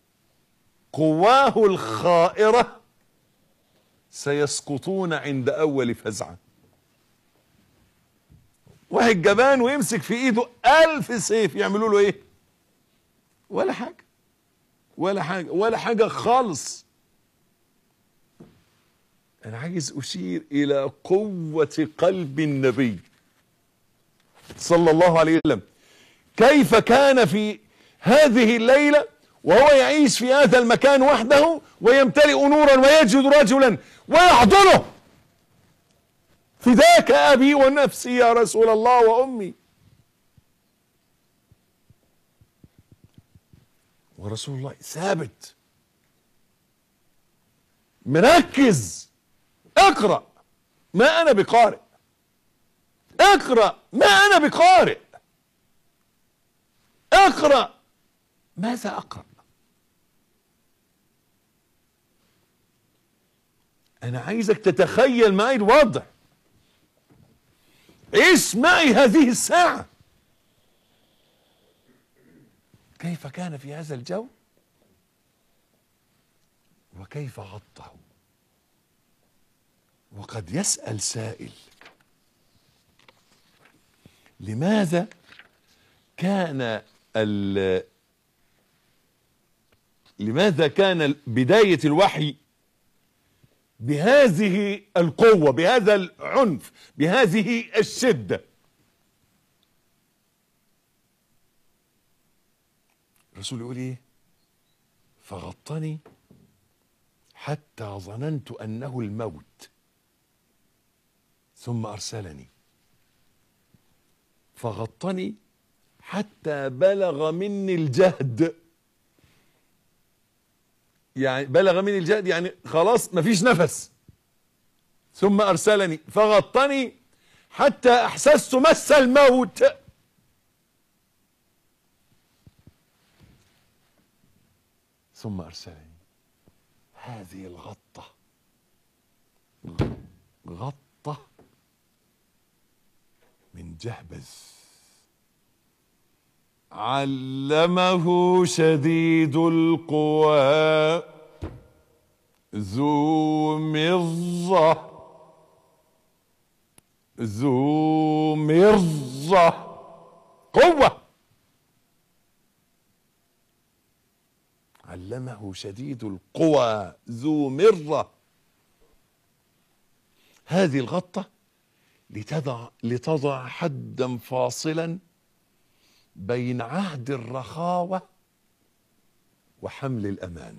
قواه الخائره سيسقطون عند اول فزعه واحد جبان ويمسك في ايده الف سيف يعملوا له ايه ولا حاجه ولا حاجه ولا حاجه خالص انا عايز اشير الى قوه قلب النبي صلى الله عليه وسلم كيف كان في هذه الليله وهو يعيش في هذا المكان وحده ويمتلئ نورا ويجد رجلا ويحضنه فداك ابي ونفسي يا رسول الله وامي ورسول الله ثابت مركز اقرا ما انا بقارئ اقرا ما انا بقارئ اقرا ماذا اقرا انا عايزك تتخيل معي الوضع عيش معي هذه الساعه كيف كان في هذا الجو وكيف غطه وقد يسال سائل لماذا كان ال لماذا كان بدايه الوحي بهذه القوه بهذا العنف بهذه الشده الرسول يقول ايه فغطني حتى ظننت انه الموت ثم ارسلني فغطني حتى بلغ مني الجهد يعني بلغ مني الجهد يعني خلاص مفيش نفس ثم ارسلني فغطني حتى احسست مس الموت ثم ارسلني هذه الغطه غطه من جهبذ علمه شديد القوى ذو مرة ذو مرة قوة علمه شديد القوى ذو مرة هذه الغطة لتضع لتضع حدا فاصلا بين عهد الرخاوة وحمل الأمانة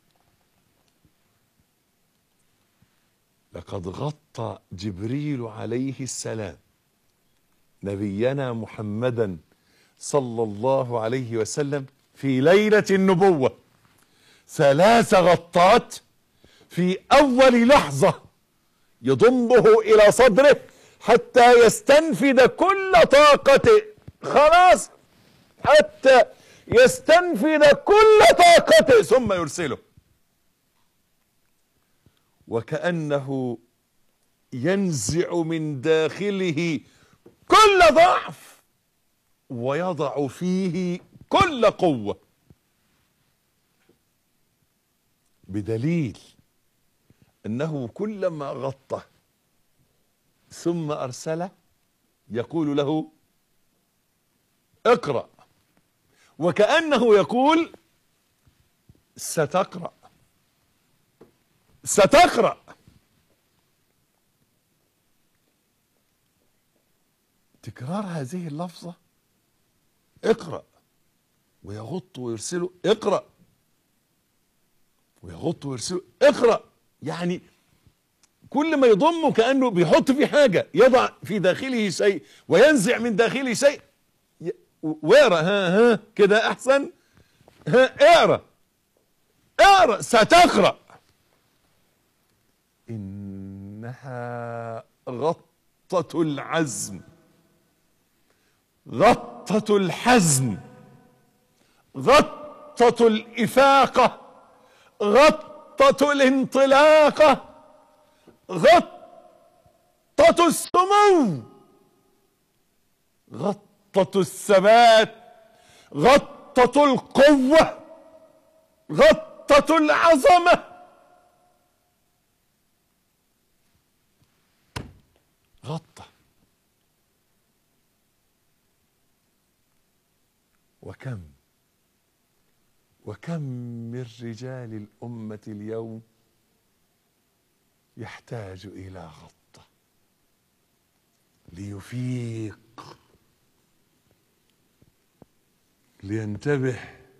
لقد غطى جبريل عليه السلام نبينا محمدا صلى الله عليه وسلم في ليلة النبوة ثلاث غطات في أول لحظة يضمه إلى صدره حتى يستنفذ كل طاقته خلاص حتى يستنفذ كل طاقته ثم يرسله وكأنه ينزع من داخله كل ضعف ويضع فيه كل قوة بدليل أنه كلما غطى ثم أرسله يقول له اقرأ وكأنه يقول ستقرأ ستقرأ تكرار هذه اللفظة اقرأ ويغط ويرسله اقرأ ويغط ويرسله اقرأ يعني كل ما يضمه كأنه بيحط في حاجة يضع في داخله شيء وينزع من داخله شيء واقرا ها ها كده احسن ها اقرا اقرا ستقرا انها غطه العزم غطه الحزم غطه الافاقه غطه الانطلاقه غطه السمو غطه الثبات غطه القوه غطه العظمه غطى وكم وكم من رجال الأمة اليوم يحتاج إلى غطة ليفيق لينتبه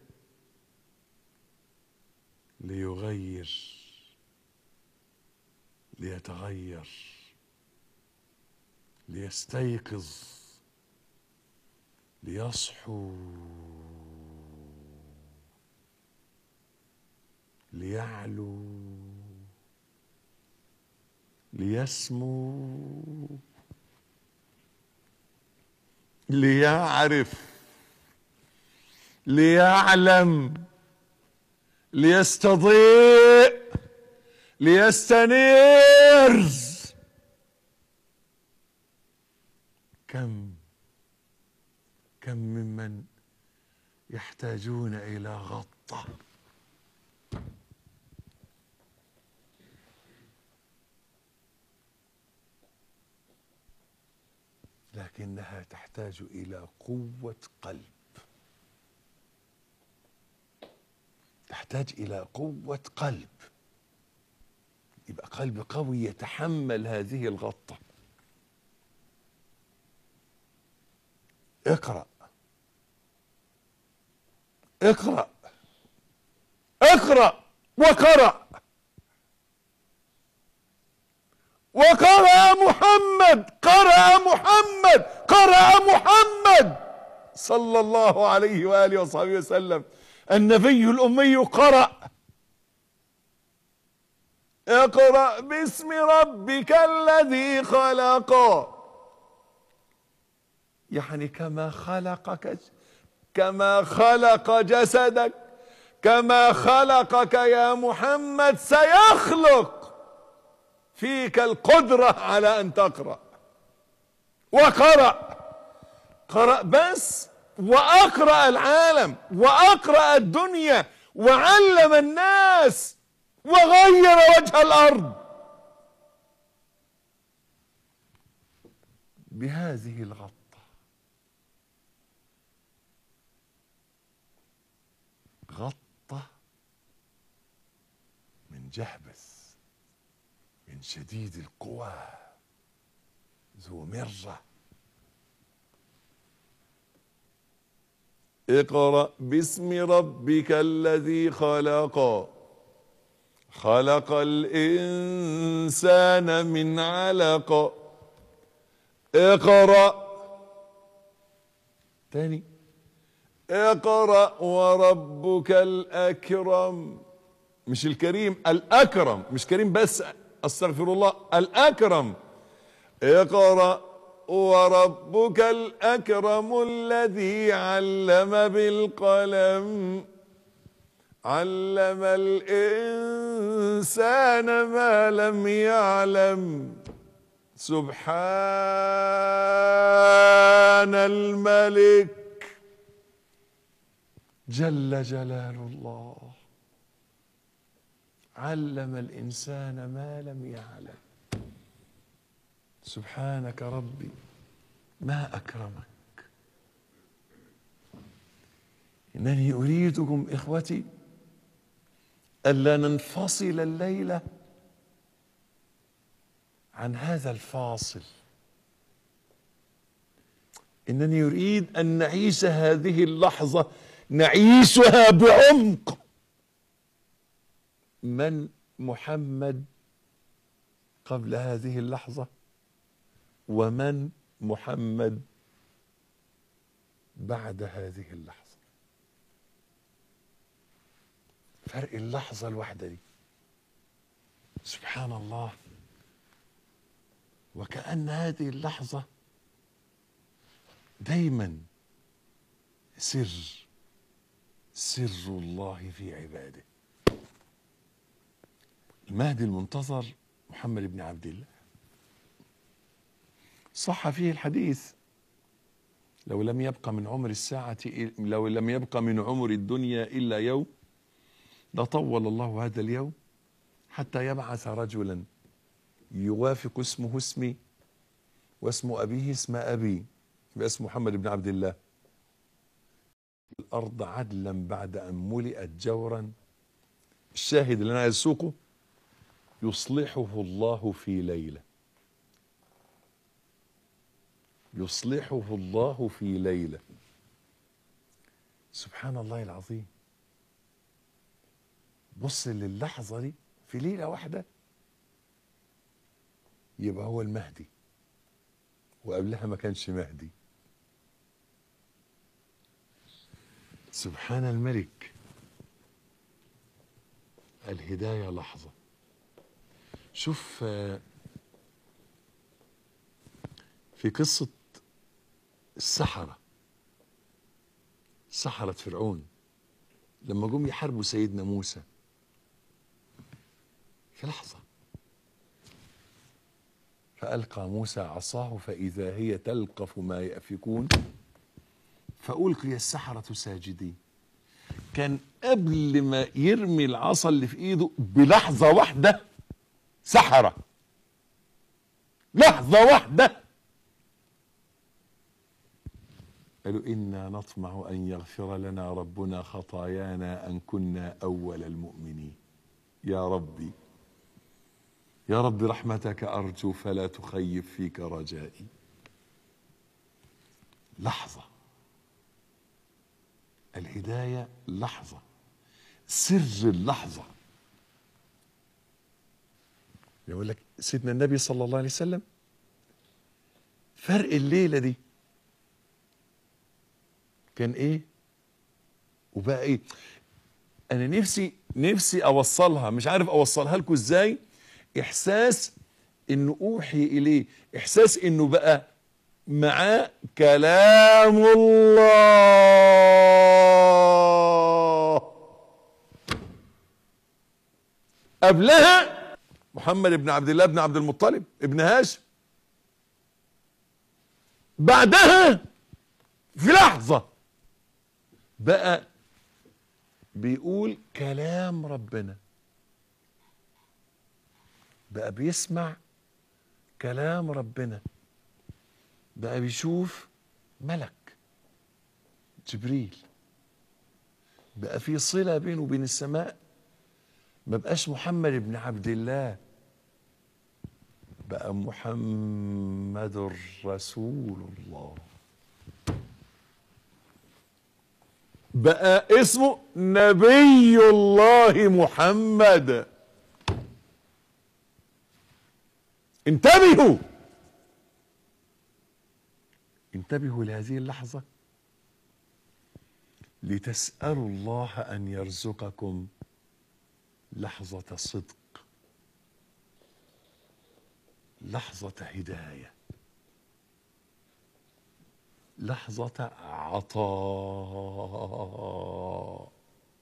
ليغير ليتغير ليستيقظ ليصحو ليعلو ليسمو ليعرف ليعلم ليستضيء ليستنير كم كم ممن يحتاجون الى غطه لكنها تحتاج الى قوه قلب تحتاج الى قوه قلب يبقى قلب قوي يتحمل هذه الغطه اقرا اقرا اقرا وقرا وقرأ محمد قرأ محمد قرأ محمد صلى الله عليه وآله وصحبه وسلم النبي الأمي قرأ اقرأ باسم ربك الذي خلق يعني كما خلقك كما خلق جسدك كما خلقك يا محمد سيخلق فيك القدرة على أن تقرأ وقرأ قرأ بس وأقرأ العالم وأقرأ الدنيا وعلم الناس وغير وجه الأرض بهذه الغطة غطة من جهبذ من شديد القوى ذو مرة اقرأ باسم ربك الذي خلق خلق الإنسان من علق اقرأ تاني اقرأ وربك الأكرم مش الكريم الأكرم مش كريم بس استغفر الله الأكرم اقرأ وربك الأكرم الذي علم بالقلم علم الإنسان ما لم يعلم سبحان الملك جل جلال الله علم الإنسان ما لم يعلم سبحانك ربي ما أكرمك إنني أريدكم إخوتي ألا ننفصل الليلة عن هذا الفاصل إنني أريد أن نعيش هذه اللحظة نعيشها بعمق من محمد قبل هذه اللحظة ومن محمد بعد هذه اللحظة فرق اللحظة الواحدة دي سبحان الله وكأن هذه اللحظة دايما سر سر الله في عباده المهدي المنتظر محمد بن عبد الله صح فيه الحديث لو لم يبقى من عمر الساعة لو لم يبقى من عمر الدنيا إلا يوم لطول الله هذا اليوم حتى يبعث رجلا يوافق اسمه اسمي واسم أبيه اسم أبي باسم محمد بن عبد الله الأرض عدلا بعد أن ملئت جورا الشاهد اللي أنا عايز أسوقه يصلحه الله في ليلة يصلحه الله في ليلة سبحان الله العظيم بص للحظة دي في ليلة واحدة يبقى هو المهدي وقبلها ما كانش مهدي سبحان الملك الهداية لحظة شوف آه، في قصة السحرة سحرة فرعون لما جم يحاربوا سيدنا موسى في لحظة فألقى موسى عصاه فإذا هي تلقف ما يأفكون فألقي السحرة ساجدين كان قبل ما يرمي العصا اللي في ايده بلحظة واحدة سحرة لحظة واحدة قالوا إنا نطمع أن يغفر لنا ربنا خطايانا أن كنا أول المؤمنين يا ربي يا رب رحمتك أرجو فلا تخيب فيك رجائي لحظة الهداية لحظة سر اللحظة يقول لك سيدنا النبي صلى الله عليه وسلم فرق الليلة دي كان ايه وبقى ايه انا نفسي نفسي اوصلها مش عارف اوصلها لكم ازاي احساس انه اوحي اليه احساس انه بقى معاه كلام الله قبلها محمد بن عبد الله بن عبد المطلب ابن هاشم بعدها في لحظة بقى بيقول كلام ربنا بقى بيسمع كلام ربنا بقى بيشوف ملك جبريل بقى في صلة بينه وبين السماء ما بقاش محمد بن عبد الله بقى محمد رسول الله بقى اسمه نبي الله محمد انتبهوا انتبهوا لهذه اللحظة لتسألوا الله أن يرزقكم لحظة صدق لحظة هداية لحظة عطاء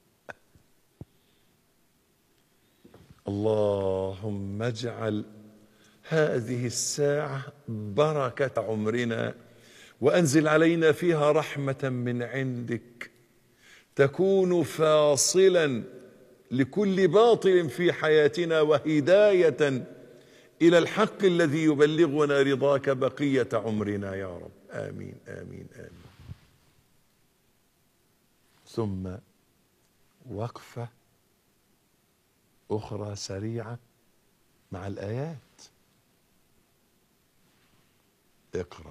اللهم اجعل هذه الساعة بركة عمرنا وأنزل علينا فيها رحمة من عندك تكون فاصلا لكل باطل في حياتنا وهداية إلى الحق الذي يبلغنا رضاك بقية عمرنا يا رب آمين آمين آمين ثم وقفة أخرى سريعة مع الآيات اقرأ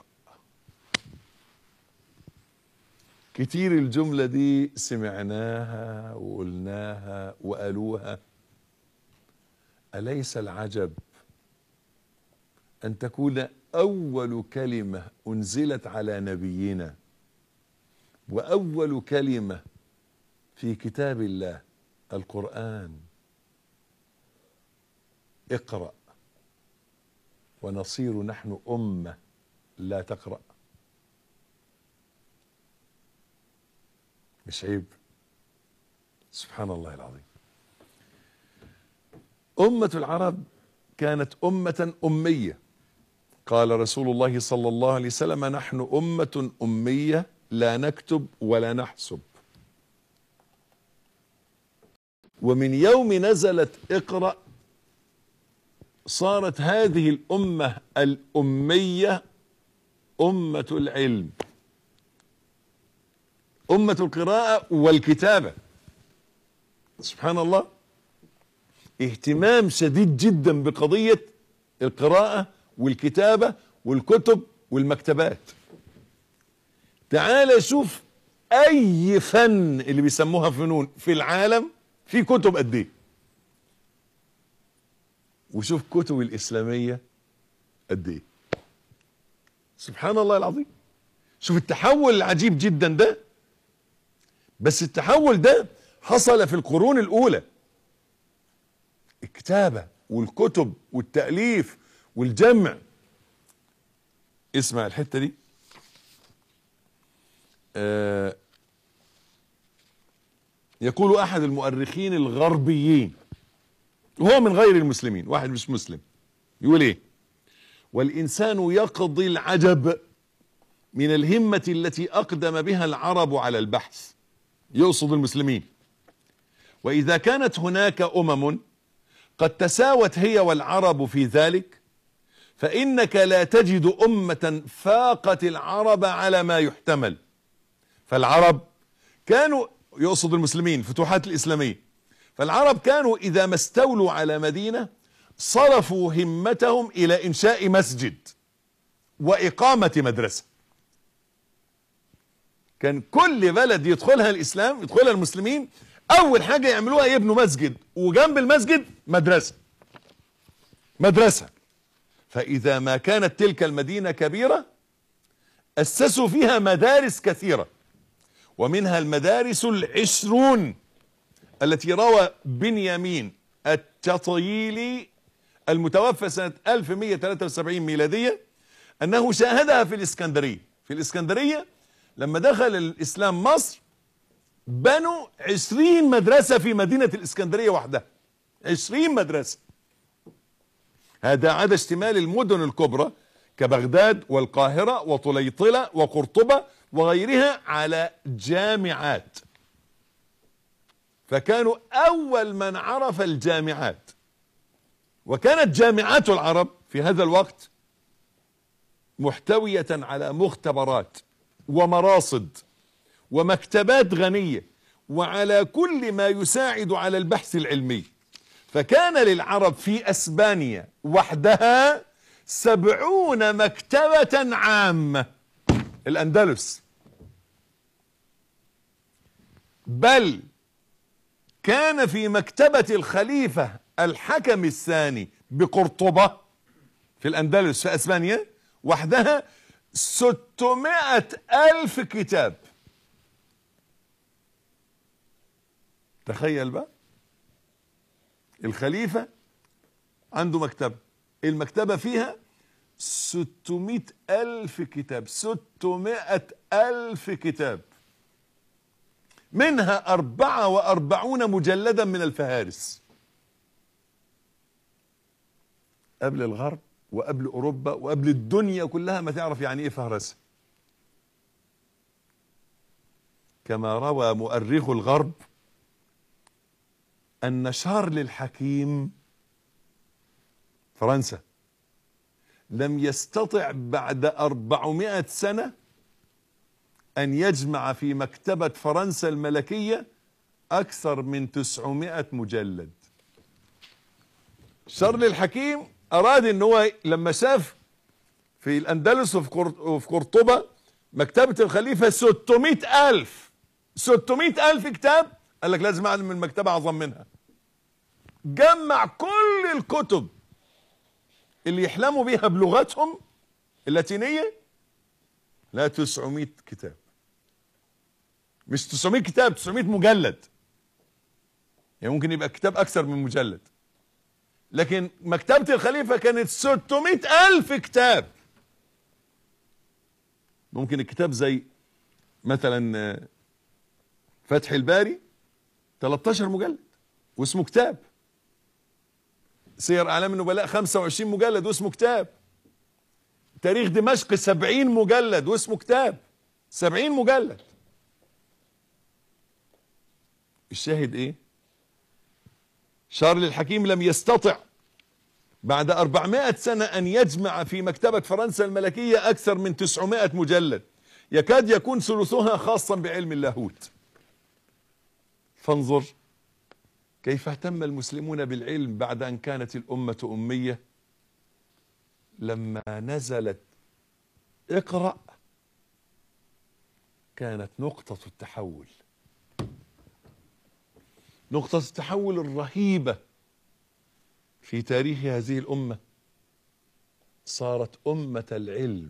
كتير الجملة دي سمعناها وقلناها وقالوها أليس العجب أن تكون أول كلمة أنزلت على نبينا وأول كلمة في كتاب الله القرآن اقرأ ونصير نحن أمة لا تقرأ مش عيب سبحان الله العظيم أمة العرب كانت أمة أمية قال رسول الله صلى الله عليه وسلم نحن أمة أمية لا نكتب ولا نحسب ومن يوم نزلت اقرأ صارت هذه الأمة الأمية أمة العلم أمة القراءة والكتابة سبحان الله اهتمام شديد جدا بقضية القراءة والكتابة والكتب والمكتبات تعال شوف اي فن اللي بيسموها فنون في العالم في كتب قد ايه وشوف كتب الاسلاميه قد ايه سبحان الله العظيم شوف التحول العجيب جدا ده بس التحول ده حصل في القرون الاولى الكتابه والكتب والتاليف والجمع اسمع الحته دي آه يقول احد المؤرخين الغربيين وهو من غير المسلمين واحد مش مسلم يقول ايه والانسان يقضي العجب من الهمه التي اقدم بها العرب على البحث يقصد المسلمين واذا كانت هناك امم قد تساوت هي والعرب في ذلك فانك لا تجد امه فاقت العرب على ما يحتمل فالعرب كانوا يقصد المسلمين فتوحات الإسلامية فالعرب كانوا إذا ما استولوا على مدينة صرفوا همتهم إلى إنشاء مسجد وإقامة مدرسة كان كل بلد يدخلها الإسلام يدخلها المسلمين أول حاجة يعملوها يبنوا مسجد وجنب المسجد مدرسة مدرسة فإذا ما كانت تلك المدينة كبيرة أسسوا فيها مدارس كثيرة ومنها المدارس العشرون التي روى بنيامين التطييلي المتوفى سنة 1173 ميلادية أنه شاهدها في الإسكندرية في الإسكندرية لما دخل الإسلام مصر بنوا عشرين مدرسة في مدينة الإسكندرية وحدها عشرين مدرسة هذا عدا اشتمال المدن الكبرى كبغداد والقاهرة وطليطلة وقرطبة وغيرها على جامعات فكانوا أول من عرف الجامعات وكانت جامعات العرب في هذا الوقت محتوية على مختبرات ومراصد ومكتبات غنية وعلى كل ما يساعد على البحث العلمي فكان للعرب في أسبانيا وحدها سبعون مكتبة عامة الأندلس بل كان في مكتبة الخليفة الحكم الثاني بقرطبة في الأندلس في أسبانيا وحدها ستمائة ألف كتاب تخيل بقى الخليفة عنده مكتبة المكتبة فيها ستمائة ألف كتاب ستمائة ألف كتاب منها أربعة وأربعون مجلدا من الفهارس قبل الغرب وقبل أوروبا وقبل الدنيا كلها ما تعرف يعني إيه فهرسة كما روى مؤرخ الغرب أن شارل الحكيم فرنسا لم يستطع بعد أربعمائة سنة أن يجمع في مكتبة فرنسا الملكية أكثر من تسعمائة مجلد شارل الحكيم أراد أن هو لما شاف في الأندلس وفي قرطبة مكتبة الخليفة 600 ألف 600 ألف كتاب قال لك لازم أعلم من مكتبة أعظم منها جمع كل الكتب اللي يحلموا بيها بلغتهم اللاتينية لا 900 كتاب مش 900 كتاب 900 مجلد يعني ممكن يبقى كتاب اكثر من مجلد لكن مكتبة الخليفة كانت 600 ألف كتاب ممكن الكتاب زي مثلا آه، فتح الباري 13 مجلد واسمه كتاب سير أعلام النبلاء 25 مجلد واسمه كتاب تاريخ دمشق 70 مجلد واسمه كتاب 70 مجلد الشاهد ايه شارل الحكيم لم يستطع بعد 400 سنة أن يجمع في مكتبة فرنسا الملكية أكثر من 900 مجلد يكاد يكون ثلثها خاصا بعلم اللاهوت فانظر كيف اهتم المسلمون بالعلم بعد أن كانت الأمة أمية لما نزلت اقرأ كانت نقطة التحول نقطة التحول الرهيبة في تاريخ هذه الأمة صارت أمة العلم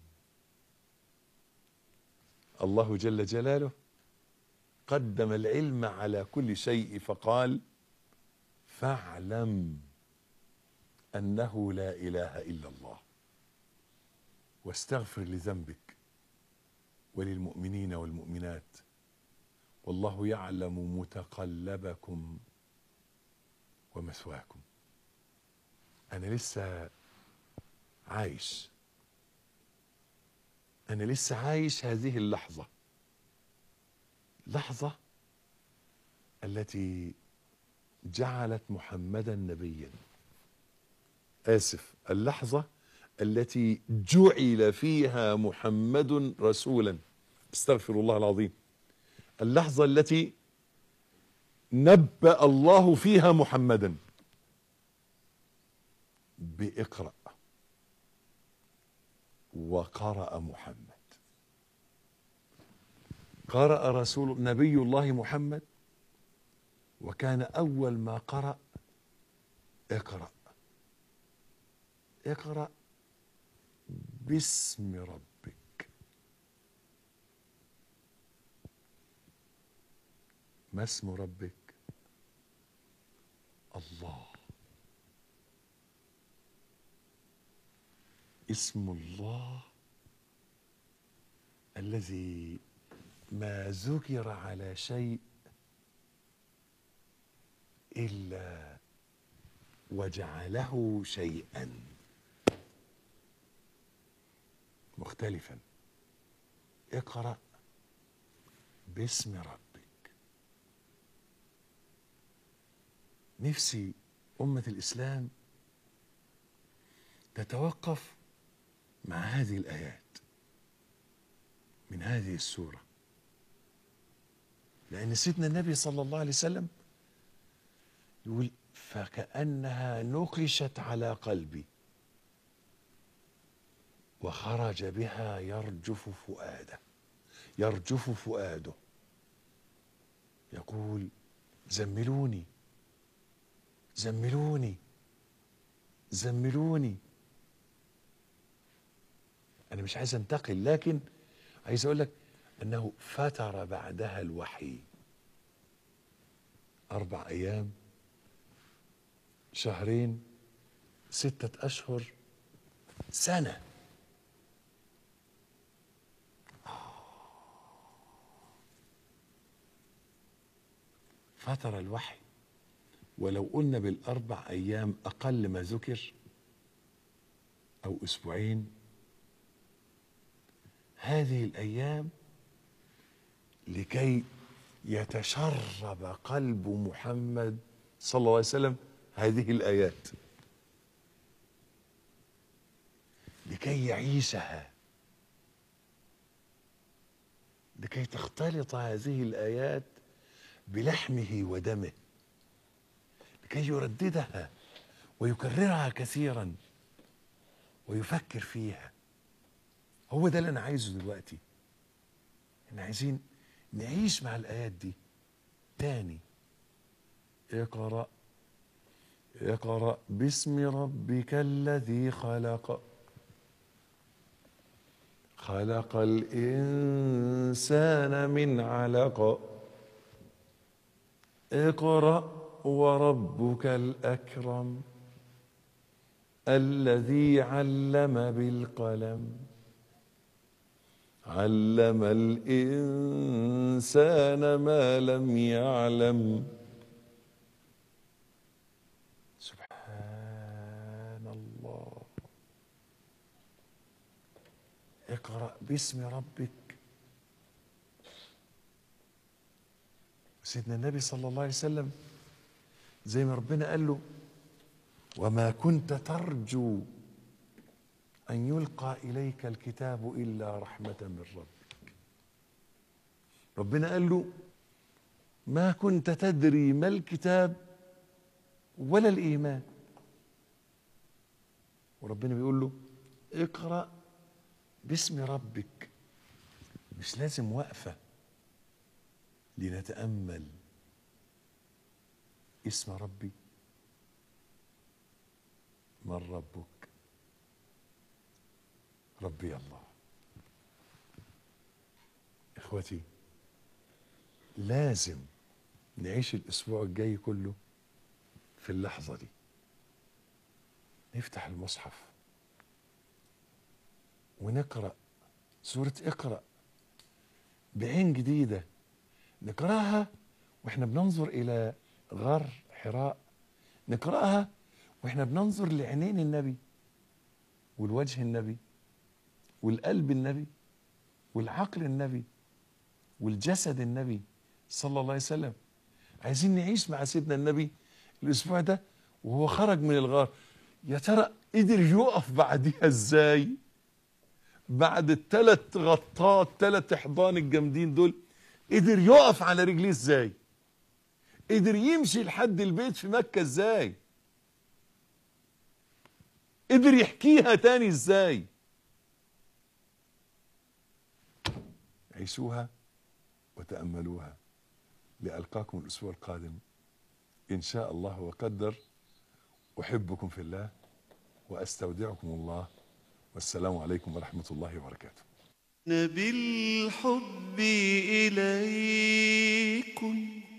الله جل جلاله قدم العلم على كل شيء فقال فاعلم أنه لا إله إلا الله واستغفر لذنبك وللمؤمنين والمؤمنات والله يعلم متقلبكم ومثواكم انا لسه عايش انا لسه عايش هذه اللحظه لحظه التي جعلت محمدا نبيا اسف اللحظه التي جعل فيها محمد رسولا استغفر الله العظيم اللحظة التي نبأ الله فيها محمدا بإقرأ وقرأ محمد قرأ رسول نبي الله محمد وكان أول ما قرأ اقرأ اقرأ باسم ربك ما اسم ربك الله اسم الله الذي ما ذكر على شيء الا وجعله شيئا مختلفا اقرا باسم ربك نفسي امه الاسلام تتوقف مع هذه الايات من هذه السوره لان سيدنا النبي صلى الله عليه وسلم يقول فكانها نقشت على قلبي وخرج بها يرجف فؤاده يرجف فؤاده يقول زملوني زملوني زملوني انا مش عايز انتقل لكن عايز اقول لك انه فتر بعدها الوحي اربع ايام شهرين سته اشهر سنه فتر الوحي ولو قلنا بالاربع ايام اقل ما ذكر او اسبوعين هذه الايام لكي يتشرب قلب محمد صلى الله عليه وسلم هذه الايات لكي يعيشها لكي تختلط هذه الايات بلحمه ودمه لكي يرددها ويكررها كثيرا ويفكر فيها هو ده اللي انا عايزه دلوقتي احنا عايزين نعيش مع الايات دي تاني اقرا اقرا باسم ربك الذي خلق خلق الانسان من علق اقرأ وربك الأكرم الذي علم بالقلم علم الإنسان ما لم يعلم سبحان الله اقرأ باسم ربك سيدنا النبي صلى الله عليه وسلم زي ما ربنا قال له وما كنت ترجو أن يلقى إليك الكتاب إلا رحمة من ربك ربنا قال له ما كنت تدري ما الكتاب ولا الإيمان وربنا بيقول له اقرأ باسم ربك مش لازم وقفة لنتأمل اسم ربي من ربك ربي الله اخوتي لازم نعيش الاسبوع الجاي كله في اللحظه دي نفتح المصحف ونقرا سوره اقرا بعين جديده نقراها واحنا بننظر الى غار حراء نقراها واحنا بننظر لعينين النبي والوجه النبي والقلب النبي والعقل النبي والجسد النبي صلى الله عليه وسلم عايزين نعيش مع سيدنا النبي الاسبوع ده وهو خرج من الغار يا ترى قدر يقف بعديها ازاي بعد الثلاث غطات ثلاث احضان الجامدين دول قدر يقف على رجليه ازاي قدر يمشي لحد البيت في مكة ازاي قدر يحكيها تاني ازاي عيشوها وتأملوها لألقاكم الأسبوع القادم إن شاء الله وقدر أحبكم في الله وأستودعكم الله والسلام عليكم ورحمة الله وبركاته بالحب إليكم